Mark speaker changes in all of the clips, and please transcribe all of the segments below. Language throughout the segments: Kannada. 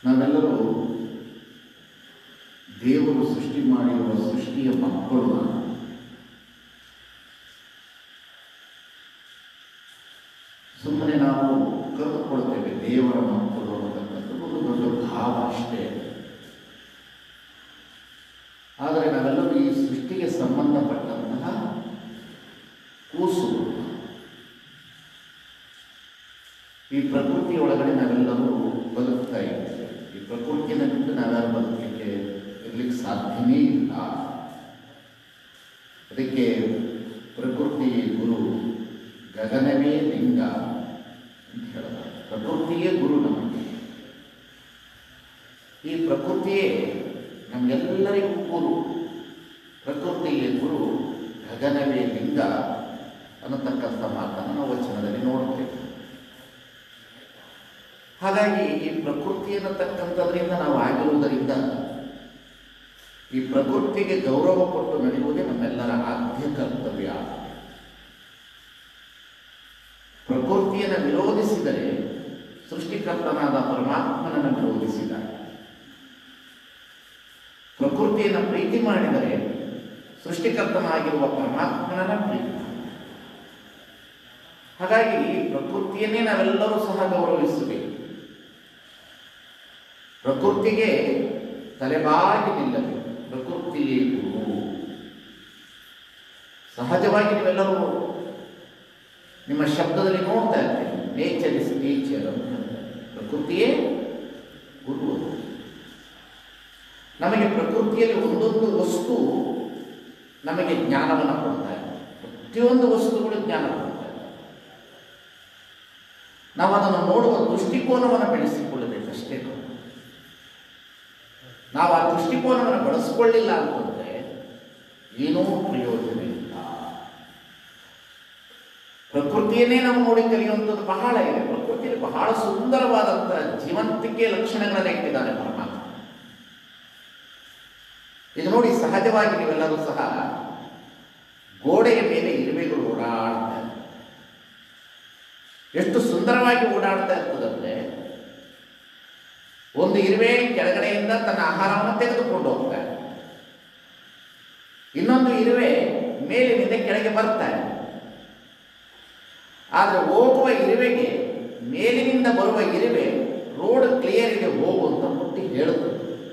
Speaker 1: ನಾವೆಲ್ಲರೂ ದೇವರು ಸೃಷ್ಟಿ ಮಾಡಿರುವ ಸೃಷ್ಟಿಯ ಮಕ್ಕಳು ನಾವು. ಸುಮ್ಮನೆ ನಾವು ಕರೆದುಕೊಳ್ತೇವೆ ದೇವರ ಮಕ್ಕಳು ಅನ್ನತಕ್ಕಂಥದ್ದು ಒಂದು ದೊಡ್ಡ ಭಾವ ಅಷ್ಟೇ ಆದರೆ ನಾವೆಲ್ಲರೂ ಈ ಸೃಷ್ಟಿಗೆ ಸಂಬಂಧಪಟ್ಟಂತಹ ಕೂಸುಗಳು ಈ ಪ್ರಕೃತಿ ಒಳಗಡೆ ನಾವೆಲ್ಲರೂ ಬದುಕ್ತಾ ಇದ್ದೇವೆ ಈ ಪ್ರಕೃತಿಯನ್ನು ಬಿಟ್ಟು ನಾವ್ಯಾರು ಬದುಕಲಿಕ್ಕೆ ಇರ್ಲಿಕ್ಕೆ ಸಾಧ್ಯನೇ ಇಲ್ಲ ಅದಕ್ಕೆ ಪ್ರಕೃತಿ ಗುರು ಗಗನವೇ ಲಿಂಗ ಅಂತ ಹೇಳೋದು ಪ್ರಕೃತಿಯೇ ಗುರು ನಮಗೆ ಈ ಪ್ರಕೃತಿಯೇ ನಮಗೆಲ್ಲರಿಗೂ ಗುರು ಪ್ರಕೃತಿಯೇ ಗುರು ಗಗನವೇ ಲಿಂಗ ಅನ್ನತಕ್ಕಂಥ ಮಾತನ್ನು ನಾವು ವಚನದಲ್ಲಿ ನೋಡ್ತೇವೆ ಹಾಗಾಗಿ ಈ ಪ್ರಕೃತಿ ಅನ್ನತಕ್ಕಂಥದ್ರಿಂದ ನಾವು ಆಗಿರುವುದರಿಂದ ಈ ಪ್ರಕೃತಿಗೆ ಗೌರವ ಕೊಟ್ಟು ನಡೆಯುವುದೇ ನಮ್ಮೆಲ್ಲರ ಆದ್ಯ ಕರ್ತವ್ಯ ಪ್ರಕೃತಿಯನ್ನು ವಿರೋಧಿಸಿದರೆ ಸೃಷ್ಟಿಕರ್ತನಾದ ಪರಮಾತ್ಮನನ್ನು ವಿರೋಧಿಸಿದ ಪ್ರಕೃತಿಯನ್ನು ಪ್ರೀತಿ ಮಾಡಿದರೆ ಸೃಷ್ಟಿಕರ್ತನಾಗಿರುವ ಪರಮಾತ್ಮನನ್ನ ಪ್ರೀತಿ ಮಾಡಿದ. ಹಾಗಾಗಿ ಪ್ರಕೃತಿಯನ್ನೇ ನಾವೆಲ್ಲರೂ ಸಹ ಗೌರವಿಸಬೇಕು ಪ್ರಕೃತಿಗೆ ತಲೆಬಾಗಿ ನಿಲ್ಲಬೇಕು ಪ್ರಕೃತಿಯೇ ಗುರು ಸಹಜವಾಗಿ ನೀವೆಲ್ಲರೂ ನಿಮ್ಮ ಶಬ್ದದಲ್ಲಿ ನೋಡ್ತಾ ಇರ್ತೀರಿ ನೇಚರ್ ಇಸ್ ನೇಚರ್ ಅಂತ ಹೇಳ್ತಾರೆ. ಪ್ರಕೃತಿಯೇ ಗುರು ನಮಗೆ ಪ್ರಕೃತಿಯಲ್ಲಿ ಒಂದೊಂದು ವಸ್ತು ನಮಗೆ ಜ್ಞಾನವನ್ನು ಕೊಡ್ತಾ ಇದೆ ಪ್ರತಿಯೊಂದು ವಸ್ತುಗಳು ಜ್ಞಾನ ಕೊಡ್ತಾ ಇದೆ ನಾವು ಅದನ್ನು ನೋಡುವ ದೃಷ್ಟಿಕೋನವನ್ನು ಬೆಳೆಸಿಕೊಳ್ಳಬೇಕಷ್ಟೇ ನಾವು. ನಾವು ಆ ದೃಷ್ಟಿಕೋನವನ್ನು ಬಳಸಿಕೊಳ್ಳಿಲ್ಲ ಅಂತಂದ್ರೆ ಏನೂ ಪ್ರಯೋಜನ ಇಲ್ಲ ಪ್ರಕೃತಿಯನ್ನೇ ನಾವು ನೋಡಿ ಕಲಿಯುವಂಥದ್ದು ಬಹಳ ಇದೆ ಪ್ರಕೃತಿಯಲ್ಲಿ ಬಹಳ ಸುಂದರವಾದಂತಹ ಜೀವಂತಿಕೆ ಲಕ್ಷಣಗಳನ್ನು ಇಟ್ಟಿದ್ದಾನೆ ಪರಮಾತ್ಮ ಇದು ನೋಡಿ ಸಹಜವಾಗಿ ನೀವೆಲ್ಲರೂ ಸಹ ಗೋಡೆಯ ಮೇಲೆ ಇರುವೆಗಳು ಓಡಾಡ್ತಾ ಇರ್ತವೆ. ಎಷ್ಟು ಸುಂದರವಾಗಿ ಓಡಾಡ್ತಾ ಇರ್ತದಂದ್ರೆ ಒಂದು ಇರುವೆ ಕೆಳಗಡೆಯಿಂದ ತನ್ನ ಆಹಾರವನ್ನು ತೆಗೆದುಕೊಂಡು ಹೋಗ್ತಾ ಇದೆ ಇನ್ನೊಂದು ಇರುವೆ ಮೇಲಿನಿಂದ ಕೆಳಗೆ ಬರ್ತಾ ಇದೆ ಆದರೆ ಹೋಗುವ ಇರುವೆಗೆ ಮೇಲಿನಿಂದ ಬರುವ ಇರುವೆ ರೋಡ್ ಕ್ಲಿಯರಿಗೆ ಹೋಗು ಅಂತ ಮುಟ್ಟಿ ಹೇಳುತ್ತದೆ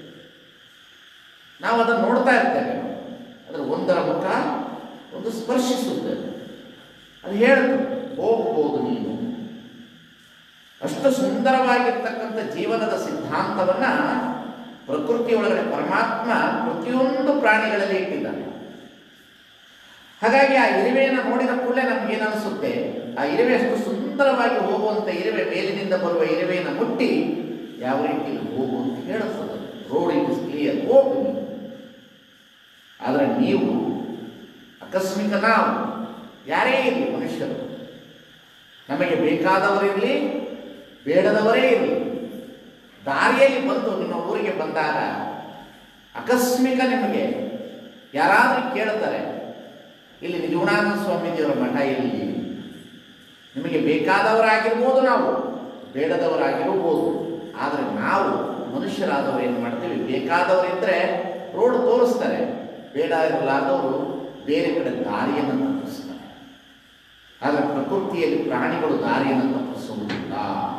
Speaker 1: ನಾವು ಅದನ್ನು ನೋಡ್ತಾ ಇರ್ತೇವೆ ಅದರ ಒಂದರ ಮುಖ ಒಂದು ಸ್ಪರ್ಶಿಸುತ್ತದೆ ಅದು ಹೇಳುತ್ತದೆ ಹೋಗ್ಬೋದು ನೀನು ಅಷ್ಟು ಸುಂದರವಾಗಿರ್ತಕ್ಕಂಥ ಜೀವನದ ಸಿದ್ಧಾಂತವನ್ನ ಪ್ರಕೃತಿ ಒಳಗಡೆ ಪರಮಾತ್ಮ ಪ್ರತಿಯೊಂದು ಪ್ರಾಣಿಗಳಲ್ಲಿ ಇಟ್ಟಿದ್ದಾನೆ ಹಾಗಾಗಿ ಆ ಇರುವೆಯನ್ನು ನೋಡಿದ ಕೂಡಲೇ ನಮ್ಗೇನು ಅನಿಸುತ್ತೆ ಆ ಇರುವೆ ಅಷ್ಟು ಸುಂದರವಾಗಿ ಹೋಗುವಂಥ ಇರುವೆ ಮೇಲಿನಿಂದ ಬರುವ ಇರುವೆಯನ್ನು ಮುಟ್ಟಿ ಯಾವ ರೀತಿಯಲ್ಲಿ ಹೋಗು ಅಂತ ಹೇಳುತ್ತದೆ ರೋಡ್ ಇಟ್ ಇಸ್ ಕ್ಲಿಯರ್ ಹೋಗು ನೀನು. ಆದರೆ ನೀವು ಆಕಸ್ಮಿಕ ನಾವು ಯಾರೇ ಇರಲಿ ಮನುಷ್ಯರು ನಮಗೆ ಬೇಕಾದವರಿರಲಿ ಬೇಡದವರೇ ಇರಲಿ ದಾರಿಯಲ್ಲಿ ಬಂದು ನಿಮ್ಮ ಊರಿಗೆ ಬಂದಾಗ ಆಕಸ್ಮಿಕ ನಿಮಗೆ ಯಾರಾದರೂ ಕೇಳ್ತಾರೆ ಇಲ್ಲಿ ನಿಜಗುಣಾನಂದ ಸ್ವಾಮೀಜಿಯವರ ಮಠ ಎಲ್ಲಿ ನಿಮಗೆ ಬೇಕಾದವರಾಗಿರ್ಬೋದು ನಾವು ಬೇಡದವರಾಗಿರ್ಬೋದು ಆದರೆ ನಾವು ಮನುಷ್ಯರಾದವರು ಏನು ಮಾಡ್ತೀವಿ ಬೇಕಾದವರಿದ್ದರೆ ರೋಡ್ ತೋರಿಸ್ತಾರೆ ಬೇಡ ಇರಲಾದವರು ಬೇರೆ ಕಡೆ ದಾರಿಯನ್ನು ತಪ್ಪಿಸ್ತಾರೆ ಆದರೆ ಪ್ರಕೃತಿಯಲ್ಲಿ ಪ್ರಾಣಿಗಳು ದಾರಿಯನ್ನು ತಪ್ಪಿಸುವುದಿಲ್ಲ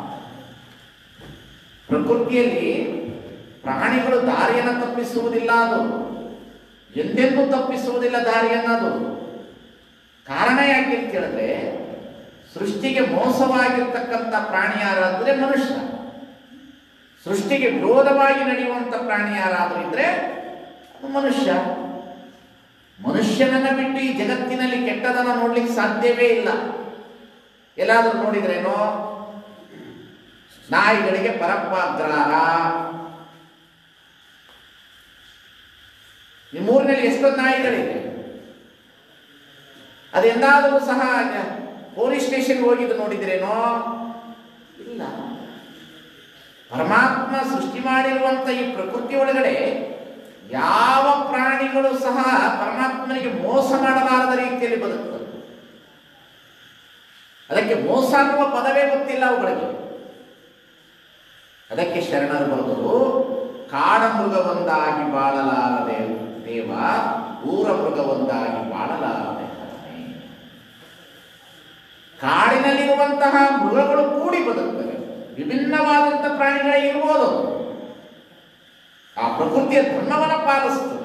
Speaker 1: ಪ್ರಕೃತಿಯಲ್ಲಿ ಪ್ರಾಣಿಗಳು ದಾರಿಯನ್ನು ತಪ್ಪಿಸುವುದಿಲ್ಲ ಅದು ಎಂದೆಂದೂ ತಪ್ಪಿಸುವುದಿಲ್ಲ ದಾರಿಯನ್ನದು ಕಾರಣ ಯಾಕೆ ಅಂತ ಹೇಳಿದ್ರೆ ಸೃಷ್ಟಿಗೆ ಮೋಸವಾಗಿರ್ತಕ್ಕಂಥ ಪ್ರಾಣಿ ಯಾರಾದ್ರೆ ಮನುಷ್ಯ ಸೃಷ್ಟಿಗೆ ವಿರೋಧವಾಗಿ ನಡೆಯುವಂಥ ಪ್ರಾಣಿ ಯಾರಾದರೂ ಇದ್ರೆ ಅದು ಮನುಷ್ಯ ಮನುಷ್ಯನನ್ನ ಬಿಟ್ಟು ಈ ಜಗತ್ತಿನಲ್ಲಿ ಕೆಟ್ಟದನ್ನ ನೋಡ್ಲಿಕ್ಕೆ ಸಾಧ್ಯವೇ ಇಲ್ಲ ಎಲ್ಲಾದ್ರೂ ನೋಡಿದ್ರೇನೋ ನಾಯಿಗಳಿಗೆ ಪರಪಾಗ್ರಹ ನಿಮ್ಮೂರಿನಲ್ಲಿ ಎಷ್ಟೊಂದು ನಾಯಿಗಳಿವೆ ಅದೆಂದಾದರೂ ಸಹ ಪೊಲೀಸ್ ಸ್ಟೇಷನ್ ಹೋಗಿದ್ದು ನೋಡಿದ್ರೇನೋ ಇಲ್ಲ ಪರಮಾತ್ಮ ಸೃಷ್ಟಿ ಮಾಡಿರುವಂಥ ಈ ಪ್ರಕೃತಿ ಒಳಗಡೆ ಯಾವ ಪ್ರಾಣಿಗಳು ಸಹ ಪರಮಾತ್ಮನಿಗೆ ಮೋಸ ಮಾಡಲಾರದ ರೀತಿಯಲ್ಲಿ ಬದುಕ್ತವೆ ಅದಕ್ಕೆ ಮೋಸ ಅನ್ನುವ ಪದವೇ ಗೊತ್ತಿಲ್ಲ ಅವುಗಳಿಗೆ ಅದಕ್ಕೆ ಶರಣರು ಬರೆದರು ಕಾಡ ಮೃಗವೊಂದಾಗಿ ಬಾಳಲಾರದೆ ದೇವ ಊರ ಮೃಗವೊಂದಾಗಿ ಬಾಳಲಾರದೆ ಹರನೇ. ಕಾಡಿನಲ್ಲಿರುವಂತಹ ಮೃಗಗಳು ಕೂಡಿ ಬದುಕ್ತವೆ ವಿಭಿನ್ನವಾದಂಥ ಪ್ರಾಣಿಗಳೇ ಇರ್ಬೋದು ಆ ಪ್ರಕೃತಿಯ ಧರ್ಮವನ್ನು ಪಾಲಿಸ್ತದೆ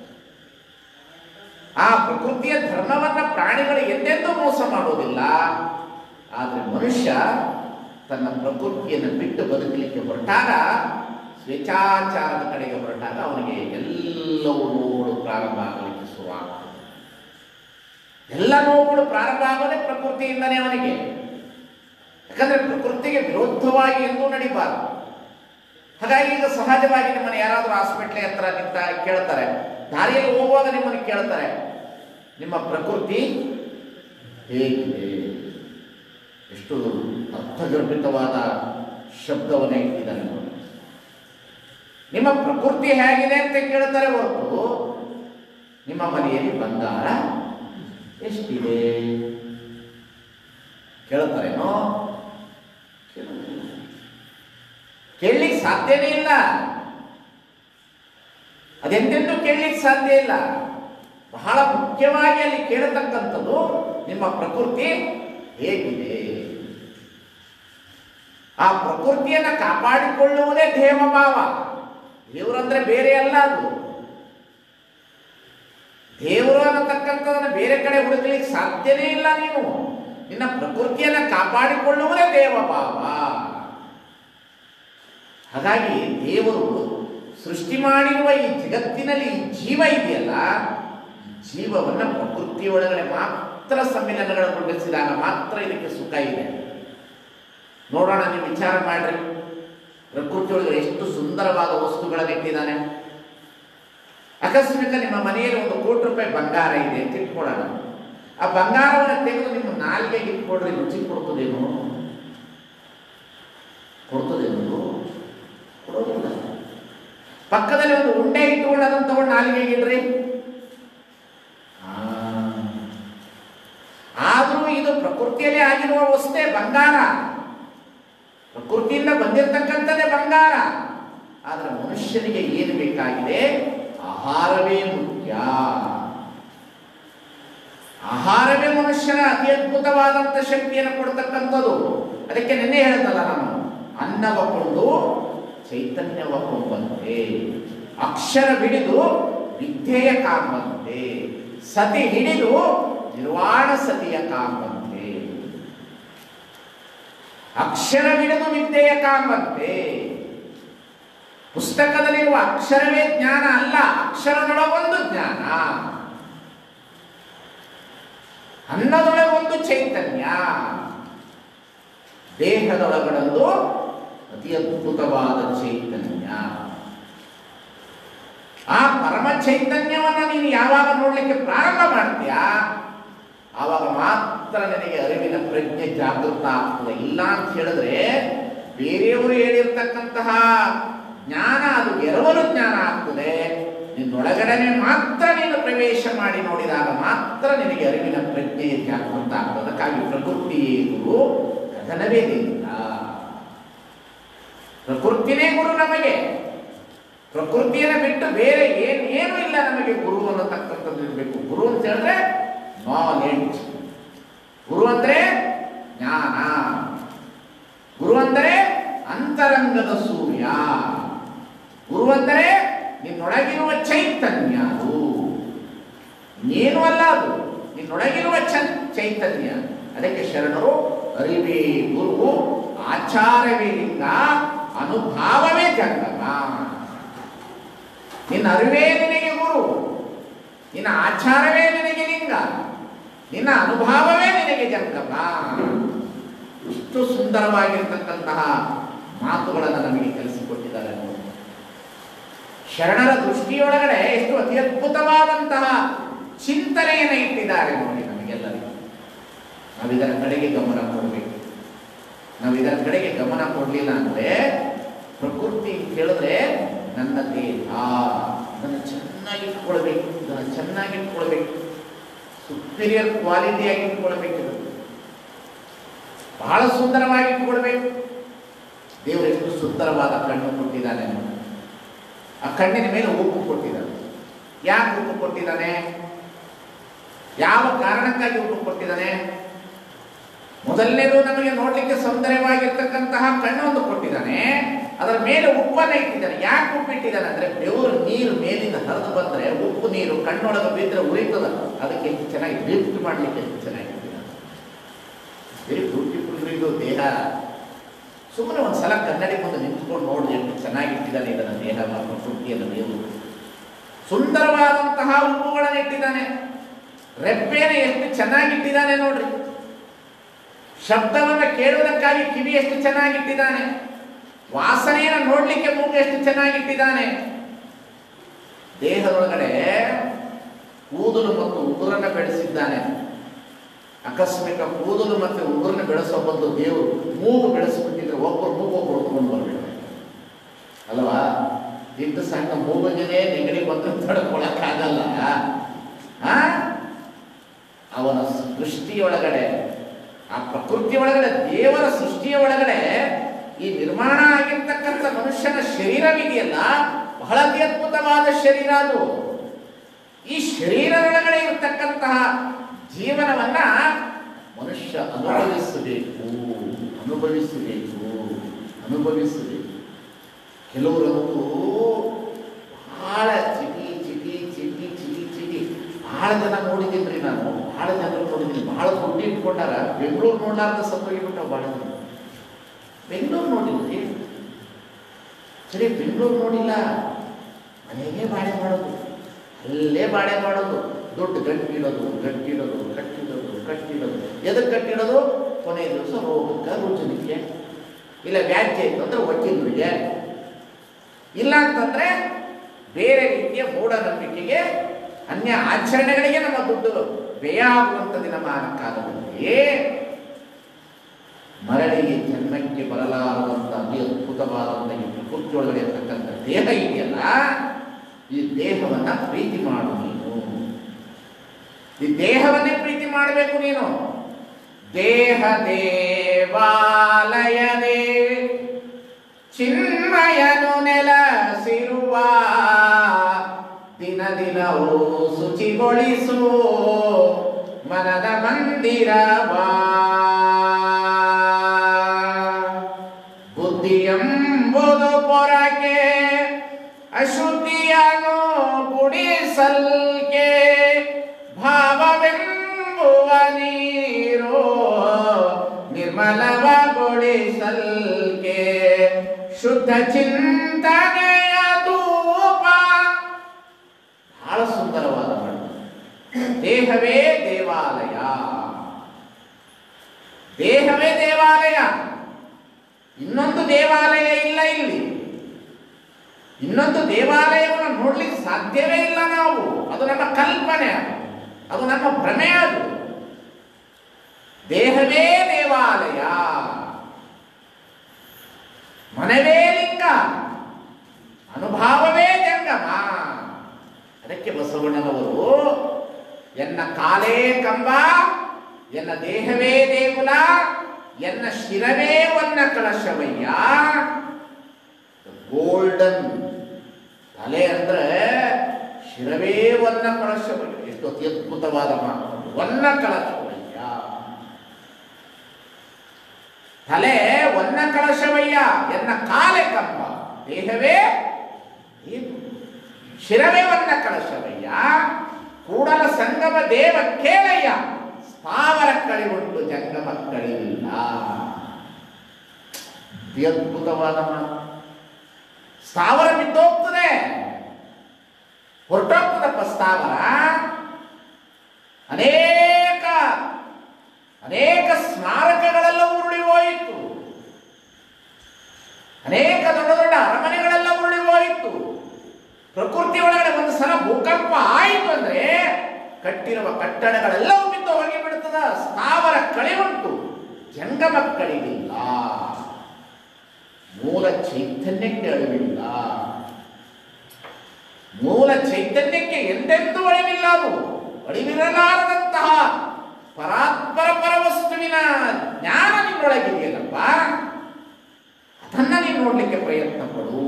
Speaker 1: ಆ ಪ್ರಕೃತಿಯ ಧರ್ಮವನ್ನ ಪ್ರಾಣಿಗಳು ಎಂದೆಂದೂ ಮೋಸ ಮಾಡುವುದಿಲ್ಲ ಆದರೆ ಮನುಷ್ಯ ತನ್ನ ಪ್ರಕೃತಿಯನ್ನು ಬಿಟ್ಟು ಬದುಕಲಿಕ್ಕೆ ಹೊರಟಾಗ ಸ್ವೇಚ್ಛಾಚಾರದ ಕಡೆಗೆ ಹೊರಟಾಗ ಅವನಿಗೆ ಎಲ್ಲವೂ ನೋವುಗಳು ಪ್ರಾರಂಭ ಆಗಲಿಕ್ಕೆ ಶುರುವಾಗ್ತದೆ ಎಲ್ಲ ನೋವುಗಳು ಪ್ರಾರಂಭ ಆಗೋದೇ ಪ್ರಕೃತಿಯಿಂದನೇ ಅವನಿಗೆ ಯಾಕಂದ್ರೆ ಪ್ರಕೃತಿಗೆ ವಿರುದ್ಧವಾಗಿ ಎಂದೂ ನಡಿಬಾರದು ಹಾಗಾಗಿ ಈಗ ಸಹಜವಾಗಿ ನಿಮ್ಮನ್ನು ಯಾರಾದರೂ ಹಾಸ್ಪಿಟ್ಲ್ ಹತ್ರ ನಿಂತ ಕೇಳ್ತಾರೆ ದಾರಿಯಲ್ಲಿ ಹೋಗುವಾಗ ನಿಮ್ಮನ್ನು ಕೇಳ್ತಾರೆ ನಿಮ್ಮ ಪ್ರಕೃತಿ ಹೇಗಿದೆ ಎಷ್ಟು ಅರ್ಥಗರ್ಭಿತವಾದ ಶಬ್ದವನ್ನೇ ಇಟ್ಟಿದ್ದಾರೆ ನೋಡಿ ನಿಮ್ಮ ಪ್ರಕೃತಿ ಹೇಗಿದೆ ಅಂತ ಕೇಳ್ತಾರೆ ಹೊರತು ನಿಮ್ಮ ಮನೆಯಲ್ಲಿ ಬಂಗಾರ ಎಷ್ಟಿದೆ ಕೇಳ್ತಾರೇನೋ ಕೇಳೋದಿಲ್ಲ. ಕೇಳಲಿಕ್ಕೆ ಸಾಧ್ಯನೇ ಇಲ್ಲ ಅದೆಂದೆಂದೂ ಕೇಳಲಿಕ್ಕೆ ಸಾಧ್ಯ ಇಲ್ಲ ಬಹಳ ಮುಖ್ಯವಾಗಿ ಅಲ್ಲಿ ಕೇಳತಕ್ಕಂಥದ್ದು ನಿಮ್ಮ ಪ್ರಕೃತಿ ಹೇಗಿದೆ ಆ ಪ್ರಕೃತಿಯನ್ನು ಕಾಪಾಡಿಕೊಳ್ಳುವುದೇ ದೇವಭಾವ ದೇವರಂದ್ರೆ ಬೇರೆ ಅಲ್ಲ ಅದು ದೇವರು ಅನ್ನತಕ್ಕಂಥದನ್ನು ಬೇರೆ ಕಡೆ ಹುಡುಕಲಿಕ್ಕೆ ಸಾಧ್ಯನೇ ಇಲ್ಲ ನೀವು ನಿನ್ನ ಪ್ರಕೃತಿಯನ್ನು ಕಾಪಾಡಿಕೊಳ್ಳುವುದೇ ದೇವಭಾವ ಹಾಗಾಗಿ ದೇವರು ಸೃಷ್ಟಿ ಮಾಡಿರುವ ಈ ಜಗತ್ತಿನಲ್ಲಿ ಈ ಜೀವ ಇದೆಯಲ್ಲ ಈ ಜೀವವನ್ನು ಪ್ರಕೃತಿಯೊಳಗಡೆ ಮಾತ್ರ ಸಮ್ಮಿಲನಗೊಳಿಸಿದಾಗ ಮಾತ್ರ ಇದಕ್ಕೆ ಸುಖ ಇದೆ ನೋಡೋಣ ನೀವು ವಿಚಾರ ಮಾಡ್ರಿ ಪ್ರಕೃತಿಯೊಳಗಡೆ ಎಷ್ಟು ಸುಂದರವಾದ ವಸ್ತುಗಳನ್ನು ಇಟ್ಟಿದ್ದಾನೆ ಅಕಸ್ಮಾತ್ ನಿಮ್ಮ ಮನೆಯಲ್ಲಿ ಒಂದು ಕೋಟಿ ರೂಪಾಯಿ ಬಂಗಾರ ಇದೆ ಅಂತ ಇಟ್ಕೊಳ್ಳೋಣ ಆ ಬಂಗಾರವನ್ನು ತೆಗೆದು ನಿಮ್ಮ ನಾಲ್ಗೆಗೆ ಇಟ್ಕೊಡ್ರಿ ರುಚಿ ಕೊಡ್ತದೇನು ಕೊಡ್ತದೇನು ಕೊಡೋದಿಲ್ಲ ಪಕ್ಕದಲ್ಲಿ ಒಂದು ಉಂಡೆ ಇಟ್ಕೊಂಡು ಅದನ್ನು ತಗೊಂಡು ನಾಲಿಗೆಗೆ ಇಡ್ರಿ ಆ. ಆದ್ರೂ ಇದು ಪ್ರಕೃತಿಯಲ್ಲಿ ಆಗಿರುವ ವಸ್ತೇ ಬಂಗಾರ ಪ್ರಕೃತಿಯಿಂದ ಬಂದಿರತಕ್ಕಂಥದ್ದೇ ಬಂಗಾರ ಆದ್ರೆ ಮನುಷ್ಯನಿಗೆ ಏನು ಬೇಕಾಗಿದೆ ಆಹಾರವೇ ಮುಖ್ಯ ಆಹಾರವೇ ಮನುಷ್ಯನ ಅತಿ ಅದ್ಭುತವಾದಂಥ ಶಕ್ತಿಯನ್ನು ಕೊಡ್ತಕ್ಕಂಥದ್ದು ಅದಕ್ಕೆ ನಿನ್ನೆ ಹೇಳ್ದಲ್ಲ ನಾನು ಅನ್ನವ ಕೊಂಡು ಚೈತನ್ಯವ ಕೊಂಬಂತೆ ಅಕ್ಷರ ಹಿಡಿದು ವಿದ್ಯೆಯ ಕಾಂಬಂತೆ ಸತಿ ಹಿಡಿದು ನಿರ್ವಾಣ ಸತಿಯ ಕಾಂಬಂತೆ ಅಕ್ಷರ ಹಿಡಿದು ವಿದ್ಯೆಯ ಕಾಂಬಂತೆ ಪುಸ್ತಕದಲ್ಲಿರುವ ಅಕ್ಷರವೇ ಜ್ಞಾನ ಅಲ್ಲ ಅಕ್ಷರದೊಳಗೊಂದು ಜ್ಞಾನ ಅನ್ನದೊಳಗೊಂದು ಚೈತನ್ಯ ದೇಹದೊಳಗಡೊಂದು ಅತಿ ಅದ್ಭುತವಾದ ಚೈತನ್ಯ ಆ ಪರಮ ಚೈತನ್ಯವನ್ನ ನೀನು ಯಾವಾಗ ನೋಡ್ಲಿಕ್ಕೆ ಪ್ರಾರಂಭ ಮಾಡ್ತೀಯಾ ಆವಾಗ ಮಾತ್ರ ನಿನಗೆ ಅರಿವಿನ ಪ್ರಜ್ಞೆ ಜಾಗೃತ ಆಗ್ತದೆ ಇಲ್ಲ ಅಂತ ಹೇಳಿದ್ರೆ ಬೇರೆಯವರು ಹೇಳಿರ್ತಕ್ಕಂತಹ ಜ್ಞಾನ ಅದು ಎರವಲು ಜ್ಞಾನ ಆಗ್ತದೆ ನಿನ್ನೊಳಗಡೆನೆ ಮಾತ್ರ ನೀನು ಪ್ರವೇಶ ಮಾಡಿ ನೋಡಿದಾಗ ಮಾತ್ರ ನಿನಗೆ ಅರಿವಿನ ಪ್ರಜ್ಞೆ ಜಾಗೃತ ಆಗ್ತದೆ ಅದಕ್ಕಾಗಿ ಪ್ರಕೃತಿ ಗುರು ಕಥನವೇ ಇಲ್ಲ ಪ್ರಕೃತಿನೇ ಗುರು ನಮಗೆ ಪ್ರಕೃತಿಯನ್ನು ಬಿಟ್ಟು ಬೇರೆ ಏನ್ ಏನು ಇಲ್ಲ ನಮಗೆ ಗುರು ಅನ್ನತಕ್ಕಂಥದ್ದು ಇರಬೇಕು ಗುರು ಅಂತ ಹೇಳಿದ್ರೆ ನಾಲೆಡ್ಜ್ ಗುರು ಅಂದ್ರೆ ಜ್ಞಾನ ಗುರು ಅಂದರೆ ಅಂತರಂಗದ ಸೂರ್ಯ ಗುರು ಅಂದರೆ ನಿನ್ನೊಳಗಿರುವ ಚೈತನ್ಯ ಅದು ಇನ್ನೇನು ಅಲ್ಲ ಅದು ನಿನ್ನೊಳಗಿರುವ ಚ- ಚೈತನ್ಯ ಅದಕ್ಕೆ ಶರಣರು ಅರಿವೇ ಗುರು ಆಚಾರವೇ ಲಿಂಗ ಅನುಭಾವವೇ ಜಂಗಮ ನಿನ್ನ ಅರಿವೇ ನಿನಗೆ ಗುರು ನಿನ್ನ ಆಚಾರವೇ ನಿನಗೆ ಲಿಂಗ ನಿನ್ನ ಅನುಭಾವವೇ ನಿನಗೆ ಜಂಗಮ ಇಷ್ಟು ಸುಂದರವಾಗಿರ್ತಕ್ಕಂತಹ ಮಾತುಗಳನ್ನು ನಮಗೆ ಕಲಿಸಿಕೊಟ್ಟಿದ್ದಾರೆ ನೋಡಿ ಶರಣರ ದೃಷ್ಟಿಯೊಳಗಡೆ ಎಷ್ಟು ಅತಿ ಅದ್ಭುತವಾದಂತಹ ಚಿಂತನೆಯನ್ನು ಇಟ್ಟಿದ್ದಾರೆ ನೋಡಿ ನಮಗೆಲ್ಲರಿಗೂ ನಾವು ಇದರ ಕಡೆಗೆ ಗಮನ ಕೊಡಬೇಕು ನಾವು ಇದರ ಕಡೆಗೆ ಗಮನ ಕೊಡಲಿಲ್ಲ ಅಂದ್ರೆ ಪ್ರಕೃತಿ ಅಂತ ಹೇಳಿದ್ರೆ ನನ್ನ ದೇಹ ಅದನ್ನು ಚೆನ್ನಾಗಿ ಇಟ್ಕೊಳ್ಬೇಕು ಇದನ್ನು ಚೆನ್ನಾಗಿ ಇಟ್ಕೊಳ್ಬೇಕು ಸುಪೀರಿಯರ್ ಕ್ವಾಲಿಟಿಯಾಗಿ ಇಟ್ಕೊಳ್ಬೇಕು ಇದನ್ನು ಬಹಳ ಸುಂದರವಾಗಿ ಇಟ್ಕೊಳ್ಬೇಕು ದೇವರು ಎಷ್ಟು ಸುಂದರವಾದ ಕಣ್ಣು ಕೊಟ್ಟಿದ್ದಾನೆ ನೋಡಿ. ಆ ಕಣ್ಣಿನ ಮೇಲೆ ಉಪ್ಪು ಕೊಟ್ಟಿದ್ದಾನೆ ಯಾಕೆ ಉಪ್ಪು ಕೊಟ್ಟಿದ್ದಾನೆ ಯಾವ ಕಾರಣಕ್ಕಾಗಿ ಉಪ್ಪು ಕೊಟ್ಟಿದ್ದಾನೆ ಮೊದಲನೇದು ನಮಗೆ ನೋಡ್ಲಿಕ್ಕೆ ಸೌಂದರ್ಯವಾಗಿರ್ತಕ್ಕಂತಹ ಕಣ್ಣು ಒಂದು ಕೊಟ್ಟಿದ್ದಾನೆ ಅದರ ಮೇಲೆ ಉಪ್ಪನ್ನ ಇಟ್ಟಿದ್ದಾನೆ ಯಾಕೆ ಉಪ್ಪು ಇಟ್ಟಿದ್ದಾನೆ ಅಂದ್ರೆ ಬೆವರು ನೀರು ಮೇಲಿಂದ ಹರಿದು ಬಂದ್ರೆ ಉಪ್ಪು ನೀರು ಕಣ್ಣೊಳಗೆ ಬಿದ್ದರೆ ಉಳಿತದ ಅದಕ್ಕೆ ಹೆಚ್ಚು ಚೆನ್ನಾಗಿ ಲಿಫ್ಟ್ ಮಾಡಲಿಕ್ಕೆ ಹೆಚ್ಚು ಚೆನ್ನಾಗಿಟ್ಟಿದ್ದಾನೆ ವೆರಿ ಬ್ಯೂಟಿಫುಲ್ ಇದು ದೇಹ ಸುಮ್ಮನೆ ಒಂದು ಸಲ ಕನ್ನಡಿ ಮುಂದೆ ನಿಂತ್ಕೊಂಡು ನೋಡಿ ಎಷ್ಟು ಚೆನ್ನಾಗಿಟ್ಟಿದ್ದಾನೆ ಇದನ್ನ ದೇಹ ಪ್ರಕೃತಿಯನ್ನು ದೇವರು ಸುಂದರವಾದಂತಹ ಉಪ್ಪುಗಳನ್ನು ಇಟ್ಟಿದ್ದಾನೆ ರೆಪ್ಪೆಯನ್ನು ಎಷ್ಟು ಚೆನ್ನಾಗಿಟ್ಟಿದ್ದಾನೆ ನೋಡ್ರಿ ಶಬ್ದವನ್ನು ಕೇಳುವುದಕ್ಕಾಗಿ ಕಿವಿ ಎಷ್ಟು ಚೆನ್ನಾಗಿಟ್ಟಿದ್ದಾನೆ ವಾಸನೆಯನ್ನು ನೋಡ್ಲಿಕ್ಕೆ ಮೂಗು ಎಷ್ಟು ಚೆನ್ನಾಗಿಟ್ಟಿದ್ದಾನೆ ದೇಹದೊಳಗಡೆ ಕೂದಲು ಮತ್ತು ಉಗುರನ್ನು ಬೆಳೆಸಿದ್ದಾನೆ ಆಕಸ್ಮಿಕ ಕೂದಲು ಮತ್ತು ಉಗುರನ್ನು ಬೆಳೆಸೋ ಬದಲು ದೇವರು ಮೂಗು ಬೆಳೆಸಿಬಿಟ್ಟಿದ್ರೆ ಒಬ್ಬರು ಮೂಗು ಒಬ್ಬರು ಹೊತ್ಕೊಂಡು ಬರ್ಬೇಕು ಅಲ್ವಾ ಇಟ್ಟು ಸಣ್ಣ ಮೂಗಿಗೆ ನೆಗಡಿ ಬಂದ್ರೆ ತಡ್ಕೊಳಕ್ಕಾಗಲ್ಲ ಆ? ಅವನ ಸೃಷ್ಟಿಯೊಳಗಡೆ ಆ ಪ್ರಕೃತಿ ಒಳಗಡೆ ದೇವರ ಸೃಷ್ಟಿಯ ಒಳಗಡೆ ಈ ನಿರ್ಮಾಣ ಆಗಿರ್ತಕ್ಕಂಥ ಮನುಷ್ಯನ ಶರೀರವಿದೆಯಲ್ಲ ಬಹಳ ಅತ್ಯದ್ಭುತವಾದ ಶರೀರ ಅದು ಈ ಶರೀರದೊಳಗಡೆ ಇರತಕ್ಕಂತಹ ಜೀವನವನ್ನ ಮನುಷ್ಯ ಅನುಭವಿಸಬೇಕು ಅನುಭವಿಸಬೇಕು ಅನುಭವಿಸಬೇಕು ಕೆಲವರಂತೂ ಬಹಳ ಚಿಟಿ ಚಿಟಿ ಚಿಟಿ ಚಿಟಿ ಚಿಟಿ ಬಹಳ ಜನ ನೋಡಿದ್ದೀನಿ ರೀ ನಾನು ಬಹಳ ಜನ ನೋಡಿದ್ದೀನಿ ಬಹಳ ದುಡ್ಡು ಇಟ್ಕೊಂಡಾರ ಬೆಂಗಳೂರು ನೋಡ್ಲಾರ್ದ ಸತ್ತೋಗಿಬಿಟ್ಟ ಬಹಳ ಜನ ಬೆಂಗಳೂರು ನೋಡಿದ್ರಿ ಸರಿ ಬೆಂಗಳೂರು ನೋಡಿಲ್ಲ ಮನೆಗೆ ಬಾಳೆ ಮಾಡೋದು ಅಲ್ಲೇ ಬಾಳೆ ಮಾಡೋದು ದುಡ್ಡು ಗಟ್ಟಿಡೋದು ಗಟ್ಟಿಡೋದು ಕಟ್ಟಿಡೋದು ಕಟ್ಟಿಡೋದು ಎದಕ್ಕೆ ಕಟ್ಟಿಡೋದು ಕೊನೆಯ ದಿವಸ ರೋಗಕ್ಕೆ ರುಚನಿಗೆ ಇಲ್ಲ ವ್ಯಾಜ್ಯ ಇತ್ತು ಅಂದ್ರೆ ವಕೀಲರಿಗೆ ಇಲ್ಲ ಅಂತಂದ್ರೆ ಬೇರೆ ರೀತಿಯ ಮೂಢನಂಬಿಕೆಗೆ ಅನ್ಯ ಆಚರಣೆಗಳಿಗೆ ನಮ್ಮ ದುಡ್ಡು ವ್ಯಯ ಆಗುವಂಥ ದಿನಮಾನ ಕಾಲದಲ್ಲಿ ಮರಳಿಗೆ ಜನ್ಮಕ್ಕೆ ಬರಲಾರದಂಥ ಅತಿ ಅದ್ಭುತವಾದಂಥ ಈ ಪ್ರಕೃತಿ ಒಳಗಡೆ ಇರ್ತಕ್ಕಂಥ ದೇಹ ಇದೆಯಲ್ಲ ಈ ದೇಹವನ್ನ ಪ್ರೀತಿ ಮಾಡು ನೀನು ಈ ದೇಹವನ್ನೇ ಪ್ರೀತಿ ಮಾಡಬೇಕು ನೀನು ದೇಹ ದೇವಾಲಯದೇ ಚಿನ್ಮಯನು ನೆಲಸಿರುವ ದಿನ ದಿನವೂ ಶುಚಿಗೊಳಿಸು ಮನದ ಮಂದಿರವಾ ಬುದ್ಧಿಯೆಂಬುದು ಪೊರಕೆ ಅಶುದ್ಧಿಯನ್ನು ಗುಡಿಸಲ್ಕೆ ಭಾವವೆಂಬುವ ನೀರು ನಿರ್ಮಲವಗೊಳಿಸಲ್ಕೆ ಶುದ್ಧ ಚಿಂತನೆಯ ಧೂಪ ಬಹಳ ಸುಂದರವಾದ ಮಾತು ದೇಹವೇ ದೇವಾಲಯ ದೇಹವೇ ದೇವಾಲಯ ಇನ್ನೊಂದು ದೇವಾಲಯ ಇಲ್ಲ ಇಲ್ಲಿ ಇನ್ನೊಂದು ದೇವಾಲಯವನ್ನು ನೋಡ್ಲಿಕ್ಕೆ ಸಾಧ್ಯವೇ ಇಲ್ಲ ನಾವು ಅದು ನಮ್ಮ ಕಲ್ಪನೆ ಅದು ಅದು ನಮ್ಮ ಭ್ರಮೆ ಅದು ದೇಹವೇ ದೇವಾಲಯ ಮನವೇ ಲಿಂಗ ಅನುಭಾವವೇ ಜಂಗಮ ಅದಕ್ಕೆ ಬಸವಣ್ಣನವರು ಎನ್ನ ಕಾಲೇ ಕಂಬ ಎನ್ನ ದೇಹವೇ ದೇಗುಲ ಎನ್ನ ಶಿರವೇ ಒನ್ನ ಕಳಶವಯ್ಯ ಗೋಲ್ಡನ್ ತಲೆ ಅಂದ್ರೆ ಶಿರವೇ ಒನ್ನ ಕಳಶವಯ್ಯ ಎಷ್ಟು ಅತ್ಯದ್ಭುತವಾದ ಮಾತು ಒನ್ನ ಕಳಶವಯ್ಯ ತಲೆ ಒನ್ನ ಕಳಶವಯ್ಯ ಎನ್ನ ಕಾಲೆ ಕಂಬ ದೇಹವೇ ದೇವು. ಶಿರವೇ ಒನ್ನ ಕಳಶವಯ್ಯ ಕೂಡಲ ಸಂಗಮ ದೇವ ಕೇಳಯ್ಯ ಸ್ಥಾವರ ಕಳಿವುಂಟು ಜಂಗಮ ಕಳಿವಿಲ್ಲ ಅತ್ಯದ್ಭುತವಾದ ಮಾತು ಸ್ಥಾವರ ಬಿದ್ದೋಗ್ತದೆ ಹೊರಟೋಗ್ತದಪ್ಪ ಸ್ಥಾವರ ಅನೇಕ ಅನೇಕ ಸ್ಮಾರಕಗಳೆಲ್ಲ ಉರುಳಿ ಹೋಯಿತು ಅನೇಕ ದೊಡ್ಡ ದೊಡ್ಡ ಅರಮನೆಗಳೆಲ್ಲ ಉರುಳಿ ಹೋಯಿತು ಪ್ರಕೃತಿ ಒಳಗಡೆ ಒಂದು ಸಲ ಭೂಕಂಪ ಆಯಿತು ಅಂದ್ರೆ ಕಟ್ಟಿರುವ ಕಟ್ಟಡಗಳೆಲ್ಲವೂ ಬಿದ್ದು ಹೋಗಿ ಬಿಡುತ್ತದ ಸ್ಥಾವರ ಕಳಿವುಂಟು ಜಂಗಮ ಕಳಿವಿಲ್ಲ ಮೂಲ ಚೈತನ್ಯಕ್ಕೆ ಅಳಿವಿಲ್ಲ ಮೂಲ ಚೈತನ್ಯಕ್ಕೆ ಎಂದೆಂದೂ ಅಳಿವಿಲ್ಲ ಅದು ಅಳಿವಿರಲಾರದಂತಹ ಪರಾತ್ಪರ ಪರವಸ್ತುವಿನ ಜ್ಞಾನ ನಿನ್ನೊಳಗಿದೆಯಲ್ಲಪ್ಪ ಅದನ್ನ ನೋಡ್ಲಿಕ್ಕೆ ಪ್ರಯತ್ನ ಪಡು